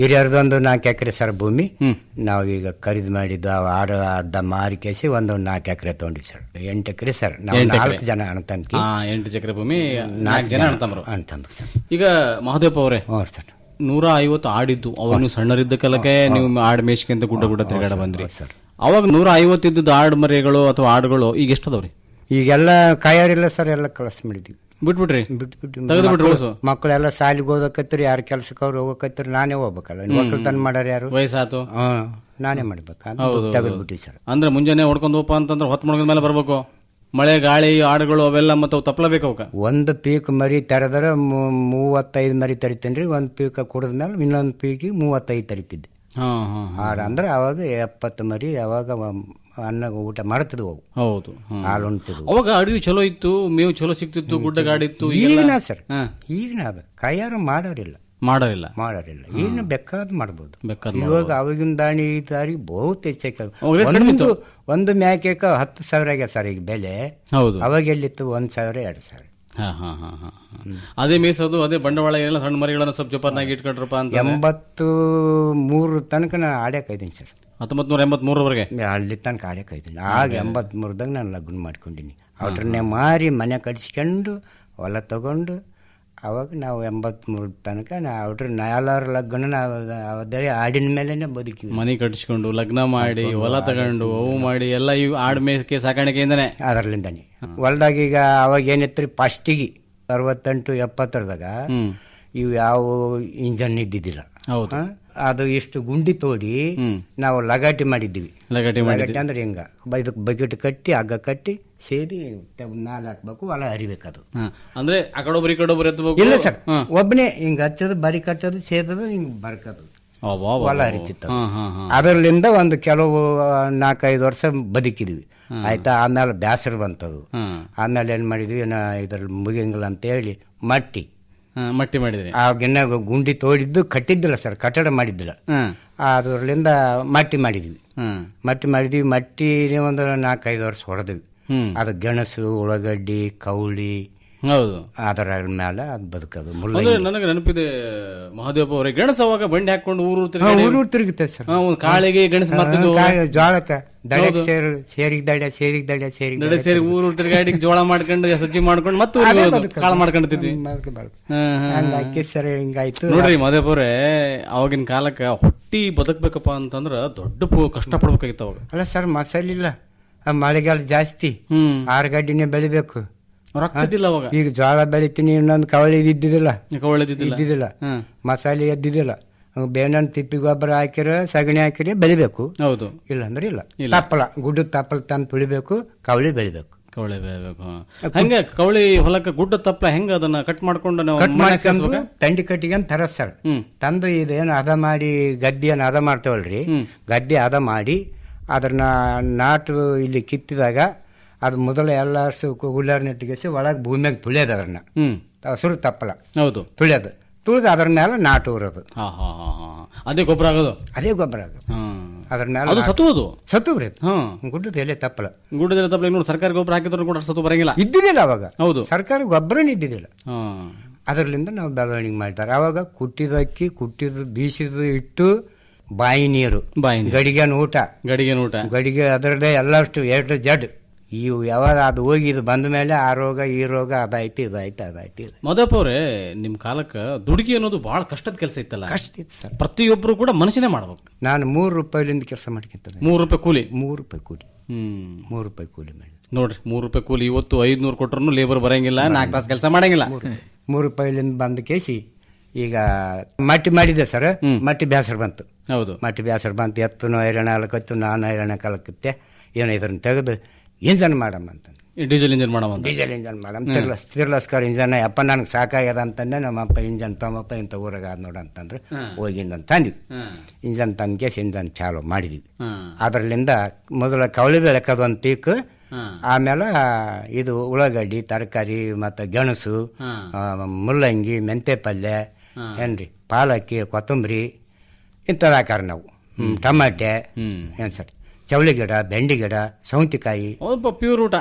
ಹಿರಿಯರದೊಂದು ನಾಲ್ಕು ಎಕರೆ ಸರ್ ಭೂಮಿ ನಾವು ಈಗ ಖರೀದಿ ಮಾಡಿದ್ದು ಆ ಆಡು ಅರ್ಧ ಮಾರಿ ಕೇಸಿ ಒಂದು ನಾಲ್ಕು ಎಕರೆ ತಗೊಂಡಿವಿ ಸರ್ ಎಂಟು ಎಕರೆ ಸರ್ ನಾವು
ಎಂಟು ಎಕ್ರೆ.
ನಾಲ್ಕು ಜನ ಅಣ್ಣತಂಕಿ
ಆ, ಎಂಟು ಚಕ್ರ ಭೂಮಿ ನಾಲ್ಕು ಜನ ಅಣ್ತಂಬ್ರು
ಅಣ್ಣತಂಬ್ರು ಸರ್
ಈಗ ಮಹಾದೇವಪ್ಪ ಅವರೇ
ಹ್ಞೂ ಸರ್
ನೂರ ಐವತ್ತು ಆಡಿದ್ದು ಅವಾಗ ನೀವು ಸಣ್ಣರಿದ್ದ ಕಾಲಕ್ಕೆ ನೀವು ಆಡ್ ಮೇಷ್ಕೆಂತ ಗುಡ್ಡ ಗುಡ್ಡ ತಿರುಗಾಡ ಬಂದ್ರಿ
ಸರ್.
ಅವಾಗ ನೂರ ಐವತ್ತು ಇದ್ದದ್ದು ಆಡ್ ಮರಿಗಳು ಅಥವಾ ಆಡುಗಳು ಈಗ ಎಷ್ಟದವ್ರಿ
ಈಗೆಲ್ಲ ಕಾಯೋರಿಲ್ಲ ಸರ್ ಎಲ್ಲ ಕಲಸ ಮಾಡಿದ್ವಿ
ಬಿಟ್ಬಿಟ್ರಿ
ಬಿಟ್ಟು ಬಿಟ್ಟು
ತೆಗೆದು ಬಿಟ್ರು ಹೊಲಸು
ಮಕ್ಕಳೆಲ್ಲ ಸಾಲಿಗೆ ಓದಕತ್ರಿ ಯಾರು ಕೆಲ್ಸಕ್ಕೆ ಅವ್ರು ಹೋಗಕತ್ರಿ ನಾನೇ ಹೋಗ್ಬೇಕಲ್ಲ ಒಕ್ಕಲ್ತನ ಮಾಡ್ಯಾರ ಯಾರು
ವಯಸ್ಸಾತು
ಹ್ಮ್ ನಾನೇ ಮಾಡ್ಬೇಕು
ಹೌದು,
ತೆಗೆದ್ಬಿಟ್ಟಿ ಸರ್
ಅಂದ್ರೆ ಮುಂಜಾನೆ ಹೊಡ್ಕೊಂಡು ಹೋಪ ಅಂತಂದ್ರೆ ಹೊತ್ತು ಮುಳುಗಿದ ಮೇಲೆ ಬರ್ಬೇಕು ಮಳೆ ಗಾಳಿ ಆಡುಗಳು ಅವೆಲ್ಲ ಮತ್ತೆ ಅವು ತಪ್ಪಲೇಬೇಕು ಅವಕ್ಕ
ಒಂದು ಪೀಕ್ ಮರಿ ತರದ್ರ ಮೂವತ್ತೈದು ಮರಿ ತರಿತೇನ್ರಿ ಒಂದು ಪೀಕ್ ಕುಡಿದ್ಮೇಲೆ ಇನ್ನೊಂದು ಪೀಕಿಗೆ ಮೂವತ್ತೈದು ತರಿತಿದ್ದೆ
ಹಾ ಹಾ
ಆಡ ಅಂದ್ರೆ ಅವಾಗ ಎಪ್ಪತ್ತು ಮರಿ ಅವಾಗ ವ- ಅನ್ನ ಊಟ ಮಾಡ್ತಿದ್ವು ಅವು
ಹೌದು ಹ್ಮ್.
ಹಾಲು ಉಣ್ತಿದ್ವು
ಅವಾಗ ಅಡವಿ ಚಲೋ ಇತ್ತು ಮೇವು ಚಲೋ ಸಿಕ್ತಿತ್ತು ಗುಡ್ಡ ಗಾಡಿ ಇತ್ತು
ಈಗಿನ ಸರ್
ಹಾ.
ಈಗಿನ ಅದ ಕೈಯಾರು ಮಾಡೋರಿಲ್ಲ
ಮಾಡೋರಿಲ್ಲ
ಮಾಡೋರಿಲ್ಲ ಈಗಿನ ಬೇಕಾದ್ ಮಾಡ್ಬೋದು
ಬೇಕಾದ್
ಇವಾಗ ಅವಾಗಿನ ದಾಣಿ ದಾರಿ ಬಹುತ್ ಹೆಚ್ಚಾಕ
ಅವಾಗ rate ಕಡಿಮೆ
ಒಂದು ಒಂದು ಮ್ಯಾಕೆಕ ಹತ್ತು ಸಾವಿರ ಆಗ್ಯದ ಸರ್ ಈಗ ಬೆಲೆ
ಹೌದು
ಅವಾಗ ಎಲ್ಲಿತ್ತು ಒಂದ್ ಸಾವಿರ ಎರಡು ಸಾವಿರ
ಹಾ ಹಾ ಹಾ ಹಾ ಹಾ. ಅದೇ ಮೇಸೋದು ಅದೇ ಬಂಡವಾಳ ಏನೆಲ್ಲ ಸಣ್ಣ ಮರಿಗಳನ್ನ ಸ್ವಲ್ಪ ಜೋಪಾನಾಗಿ ಇಟ್ಕೊಂಡ್ರಪ್ಪ ಅಂತ
ಎಂಬತ್ತು ಮೂರು ತನಕ ನಾನು ಆಡ್ಯಾಕ ಇದ್ದೀನಿ ಸರ್
ಹತ್ತೊಂಬತ್ ನೂರ ಎಂಬತ್ ಮೂರವರೆಗೆ
ಅಲ್ಲಿ ತನಕ ಆಡ್ಯಾಕ ಇದ್ದೀನಿ ಆಗ ಎಂಬತ್ ಮೂರದಾಗ ನಾನು ಲಗ್ನ ಮಾಡ್ಕೊಂಡಿನಿ ಅವ್ರನ್ನೇ ಮಾರಿ ಮನೆ ಕಟ್ಸ್ಕೊಂಡು ಹೊಲ ತಗೊಂಡು ಅವಾಗ ನಾವು ಎಂಬತ್ಮೂರು ತನಕ ನಾವು ಅವ್ರ ನಾಲ್ವರು ಲಗ್ನ ನಾವು ಅದೇ ಆಡಿನ ಮೇಲೆನೆ ಬದುಕಿವಿ
ಮನೆ ಕಟ್ಟಿಸ್ಕೊಂಡು ಲಗ್ನ ಮಾಡಿ ಹೊಲ ತಗೊಂಡು ಅವು ಮಾಡಿ ಎಲ್ಲ ಇವು ಆಡ್ ಮೇಕೆ ಸಾಕಾಣಿಕೆಯಿಂದನೇ
ಅದರಲ್ಲಿಂದಾನೆ ಹೊಲ್ದಾಗ ಈಗ ಅವಾಗ ಏನಿತ್ತು ರೀ ಫಸ್ಟಿಗೆ ಅರವತ್ತೆಂಟು ಎಪ್ಪತ್ತರದಾಗ
ಹ್ಮ್
ಇವು ಯಾವ ಇಂಜನ್ ಇದ್ದಿದ್ದಿಲ್ಲ
ಹೌದು
ಹ? ಅದು ಎಷ್ಟು ಗುಂಡಿ ತೋಡಿ ನಾವು ಲಗಾಟಿ ಮಾಡಿದ್ದೀವಿ
ಲಗಟಿ ಮಾಡಿ
ಲಗಾಟಿ ಅಂದ್ರೆ ಹಿಂಗ ಬ- ಇದಕ್ಕೆ ಬಕೆಟ್ ಕಟ್ಟಿ ಹಗ್ಗ ಕಟ್ಟಿ ಸೇದಿ ನಾಲ್ ಹಾಕ್ಬೇಕು ಹೊಲ ಹರಿಬೇಕು ಅದು
ಹಾ. ಅಂದ್ರೆ ಆ ಕಡೊಬ್ರು ಈ ಕಡೊಬ್ರು ಎತ್ತಬೇಕು
ಇಲ್ಲ ಸರ್ ಒಬ್ಬನೇ ಹಿಂಗ ಹಚ್ಚೋದು ಬರಿ ಕಟ್ಟೋದು ಸೇದೋದು ಹಿಂಗ್ ಬರ್ಕೋದು
ಅಬ್ಬಾ,
ಹೊಲ
ಅಬ್ಬಾ.
ಹರಿತಿತ್ತು
ಹಾ ಹಾ ಹಾ
ಅದರಲ್ಲಿಂದ ಒಂದು ಕೆಲವು ನಾಲ್ಕೈದು ವರ್ಷ ಬದುಕಿದ್ವಿ ಆಯ್ತಾ ಆಮೇಲೆ ಬ್ಯಾಸರ ಬಂತದು
ಹಾ
ಆಮೇಲೆ ಏನ್ ಮಾಡಿದ್ವಿ ಏನ ಇದ್ರಲ್ಲಿ ಮುಗಿಯಂಗಿಲ್ಲ ಅಂತ ಹೇಳಿ ಮಟ್ಟಿ
ಹಾ, ಮಟ್ಟಿ ಮಾಡಿದ್ರಿ
ಆಗಿನ್ನ ಗುಂಡಿ ತೋಡಿದ್ದು ಕಟ್ಟಿದ್ದಿಲ್ಲ ಸರ್ ಕಟ್ಟಡ ಮಾಡಿದ್ದಿಲ್ಲ
ಹ್ಮ್
ಅದರಲ್ಲಿಂದ ಮಟ್ಟಿ ಮಾಡಿದ್ವಿ
ಹ್ಮ್
ಮಟ್ಟಿ ಮಾಡಿದ್ವಿ ಮಟ್ಟಿ ಒಂದು ನಾಲ್ಕೈದು ವರ್ಷ ಹೊಡೆದ್ವಿ
ಹ್ಮ್
ಅದು ಗೆಣಸು ಉಳ್ಳಾಗಡ್ಡಿ ಕೌಳಿ
ಹೌದು
ಅದರ ಮೇಲೆ ಅದು ಬದುಕೋದು
ಅಂದ್ರೆ
ಮುಳ್ಳ
ನನಗೆ ನೆನಪಿದೆ ಮಹಾದೇವಪ್ಪ ಅವರೇ ಗೆಣಸ ಅವಾಗ ಬಂಡಿ ಹಾಕೊಂಡು ಊರು ತಿರುಗಾಡಿ
ಊರು ತಿರುಗುತ್ತೆ ಸರ್
ಹಾ, ಒಂದ್ ಕಾಳಿಗೆ ಗೆಣಸ ಮಾರ್ತಿದ್ವು
ಜೋಳಕ್ಕ ದಡ ಸೇರು ಸೇರಿಗೆ ದಡ ಸೇರಿಗೆ ದಡ ಸೇರಿಗೆ
ನಡೆ ಸೇರಿ ಊರು ತಿರುಗಾಡಿ ಜೋಳ ಮಾಡ್ಕೊಂಡು ಸಜ್ಜಿ ಮಾಡ್ಕೊಂಡು ಮತ್ತೆ ಊರಿಗೆ ಹೋಗೋದು. ಕಾಳು ಮಾಡ್ಕೊಂಡಿದ್ವಿ
ಅಕ್ಕಿ ಸರ್ ಹಿಂಗಾಯ್ತು
ನೋಡ್ರಿ ಮಹದೇವ್ ಅವ್ರೆ ಅವಾಗಿನ ಕಾಲಕ್ಕ ಹೊಟ್ಟಿ ಬದುಕ್ಬೇಕಪ್ಪ ಅಂತಂದ್ರ ದೊಡ್ಡ ಪು- ಕಷ್ಟ ಪಡ್ಬೇಕಾಗಿತ್ತು ಅವಾಗ
ಅಲ್ಲ ಸರ್ ಮಸಾಲೆ ಇಲ್ಲ ಆ ಮಳೆಗಾಲ ಜಾಸ್ತಿ
ಹ್ಮ್
ಆರುಗಡ್ಡಿನೇ ಬೆಳಿಬೇಕು
ರೊಕ್ಕದಿಲ್ಲ ಅವಾಗ
ಈಗ ಜೋಳ ಬೆಳಿತೀನಿ ಇನ್ನೊಂದು ಕವಳಿ ಇದ್ದಿದ್ದಿಲ್ಲ
ಒಳ್ಳೇದಿದ್ದಿಲ್ಲ
ಇದ್ದಿದ್ದಿಲ್ಲ
ಹ್ಮ್
ಮಸಾಲೆ ಎದ್ದಿದ್ದಿಲ್ಲ ಬೇಣನ್ ತಿಪ್ಪಿ ಗೊಬ್ಬರ ಹಾಕಿರ ಸಗಣಿ ಹಾಕಿರಿ ಬೆಳಿಬೇಕು
ಹೌದು
ಇಲ್ಲ ಅಂದ್ರೆ ಇಲ್ಲ ತಪ್ಪಲ ಗುಡ್ಡದ ತಪ್ಪಲ ತಂದು ತುಳಿಬೇಕು ಕವಳಿ ಬೆಳಿಬೇಕು
ಕವಳೆ ಬೆಳಿಬೇಕು ಹಂಗ ಕವಳಿ ಹೊಲಕ್ಕ ಗುಡ್ಡ ತಪ್ಪಲ ಹೆಂಗ ಅದನ್ನ ಕಟ್ ಮಾಡ್ಕೊಂಡು ನಾವು
ಕಟ್
ಮನೆಗ್
ಮಾಡ್ಕೊಂಡು
ಸೇರ್ಸ್ಬೇಕಾ?
ತಂಡಿ ಕಟ್ಟಿಗೆ ತರ ಸರ್
ಹ್ಮ್
ತಂದು ಇದೇನು ಹದ ಮಾಡಿ ಗದ್ದೆಯನ್ನು ಹದ ಮಾಡ್ತೇವಲ್ರಿ ಗದ್ದೆ ಹದ ಮಾಡಿ ಅದನ್ನ ನಾಟು ಇಲ್ಲಿ ಕಿತ್ತಿದಾಗ ಅದು ಮೊದಲ ಎಲ್ಲ ಹುಲ್ಲಾರ್ ನೆಟ್ಟಿಗೆಸಿ ಒಳಗೆ ಭೂಮಿಯಾಗ ತುಳಿಯೋದು ಅದನ್ನ
ಹ್ಮ್
ಹಸಿರು ತಪ್ಪಲ
ಹೌದು
ತುಳಿಯೋದು ತುಳಿದು ಅದ್ರ ಮೇಲೆ ನಾಟು ಊರೋದು
ಹಾ ಹಾ ಹಾ ಹಾ ಅದೇ ಗೊಬ್ಬರ ಆಗೋದು
ಅದೇ ಗೊಬ್ಬರ ಅದು
ಹ್ಮ್
ಅದ್ರ ಮೇಲೆ
ಅದು ಸತ್ತುವುದು
ಸತ್ತುವ್ರಿ
ಹ್ಮ್
ಗುಡ್ಡದ ಎಲೆ ತಪ್ಪಲ
ಗುಡ್ಡದ ತಪ್ಪಲ ನೋಡಿ ಸರ್ಕಾರಿ ಗೊಬ್ಬರ ಹಾಕಿದ್ರು ಕೂಡ ಸತ್ತು ಬರಂಗಿಲ್ಲ
ಇದ್ದಿದ್ದಿಲ್ಲ ಅವಾಗ
ಹೌದು
ಸರ್ಕಾರ ಗೊಬ್ಬರನೇ ಇದ್ದಿದ್ದಿಲ್ಲ
ಹ್ಮ್
ಅದರಲ್ಲಿಂದ ನಾವು ಬೆಳವಣಿಗೆ ಮಾಡ್ತಾರೆ ಅವಾಗ ಕುಟ್ಟಿದ ಅಕ್ಕಿ ಕುಟ್ಟಿದ ಬೀಸಿದ ಇಟ್ಟು ಬಾಯಿ ನೀರು
ಬಾಯಿ ನೀರು.
ಗಡಿಗೆನ ಊಟ
ಗಡಿಗೆ ಊಟ
ಗಡಿಗೆ ಅದರದ್ದೇ ಎಲ್ಲಷ್ಟು ಎರಡು ಜಡ್ ಇವು ಯಾವಾಗ ಅದು ಹೋಗಿ ಇದು ಬಂದ ಮೇಲೆ ಆ ರೋಗ ಈ ರೋಗ ಅದಾಯ್ತು ಇದಾಯ್ತು ಅದಾಯ್ತು ಇದು
ಮದಪ್ಪ ಅವ್ರೆ ನಿಮ್ ಕಾಲಕ್ಕ ದುಡುಕಿ ಅನ್ನೋದು ಬಹಳ ಕಷ್ಟದ ಕೆಲಸ ಇತ್ತಲ್ಲ
ಕಷ್ಟ ಇತ್ತು ಸರ್
ಪ್ರತಿಯೊಬ್ಬರು ಕೂಡ ಮನುಷ್ಯನೇ ಮಾಡ್ಬೇಕು
ನಾನು ಮೂರು ರೂಪಾಯಿಲಿಂದ ಕೆಲಸ ಮಾಡ್ಕೊಂತೇನೆ
ಮೂರು ರೂಪಾಯಿ ಕೂಲಿ
ಮೂರು ರೂಪಾಯಿ ಕೂಲಿ
ಹ್ಮ್
ಮೂರು ರೂಪಾಯಿ ಕೂಲಿ ಮಾಡಿ
ನೋಡ್ರಿ ಮೂರು ರೂಪಾಯಿ ಕೂಲಿ ಇವತ್ತು ಐದ್ನೂರು ಕೊಟ್ರು ಲೇಬರ್ ಬರಂಗಿಲ್ಲ ನಾಲ್ಕು ತಾಸು ಕೆಲಸ ಮಾಡಂಗಿಲ್ಲ
ಮೂರು ರೂಪಾಯಿಲಿಂದ ಬಂದ ಕೇಸಿ ಈಗ ಮಟ್ಟಿ ಮಾಡಿದೆ ಸರ್ ಮಟ್ಟಿ ಬೇಸರ ಬಂತು
ಹೌದು
ಮಟ್ಟಿ ಬೇಸರ ಬಂತು ಎತ್ತುನು ಹೈರಾಣ ಅಲಕತ್ತು ನಾನು ಹೈರಾಣ ಕಲಕತ್ತೆ ಏನೋ ಇದನ್ನ ತೆಗೆದು ಇಂಜನ್ ಮಾಡಮ್ಮ ಅಂತ
ಈ ಡೀಸೆಲ್ ಇಂಜಿನ್ ಮಾಡೋ
ಡೀಸೆಲ್ ಇಂಜನ್ ಮಾಡಮ್ ತಿರ್ಲಸ್ ತಿರ್ಲಸ್ಕರ್ ಇಂಜನ್ ಅಪ್ಪ ನನಗೆ ಸಾಕಾಗ್ಯದ ಅಂತಂದೆ ನಮ್ಮಪ್ಪ ಇಂಜನ್ ತಮ್ಮಪ್ಪ ಇಂಥ ಊರಾಗ ಆದ್ ನೋಡ ಅಂತಂದ್ರೆ ಹೋಗಿ ಇಂಜನ್ ತಂದ್ವಿ ಇಂಜನ್ ತಂದು ಕೇಸಿ ಇಂಜನ್ ಚಾಲು ಮಾಡಿದ್ವಿ ಅದರಲ್ಲಿಂದ ಮೊದಲ ಕವಳಿ ಬೆಳಕದ ಒಂದು ಪೀಕ್ ಆಮೇಲೆ ಇದು ಉಳ್ಳಾಗಡ್ಡಿ ತರಕಾರಿ ಮತ್ತು ಗೆಣಸು ಆ, ಮುಲ್ಲಂಗಿ ಮೆಂತೆ ಪಲ್ಯ ಏನ್ರಿ ಪಾಲಕ್ಕಿ ಕೊತ್ತಂಬರಿ ಇಂಥದ್ದು ಹಾಕಾರ ನಾವು ಹ್ಮ್, ಟಮಾಟೆ ಏನ್ ಸರ್ ಚವಳಿ ಗಿಡ ಬೆಂಡಿ ಗಿಡ ಸೌಂತಿಕಾಯಿ
ಪ್ಯೂರ್ ಊಟ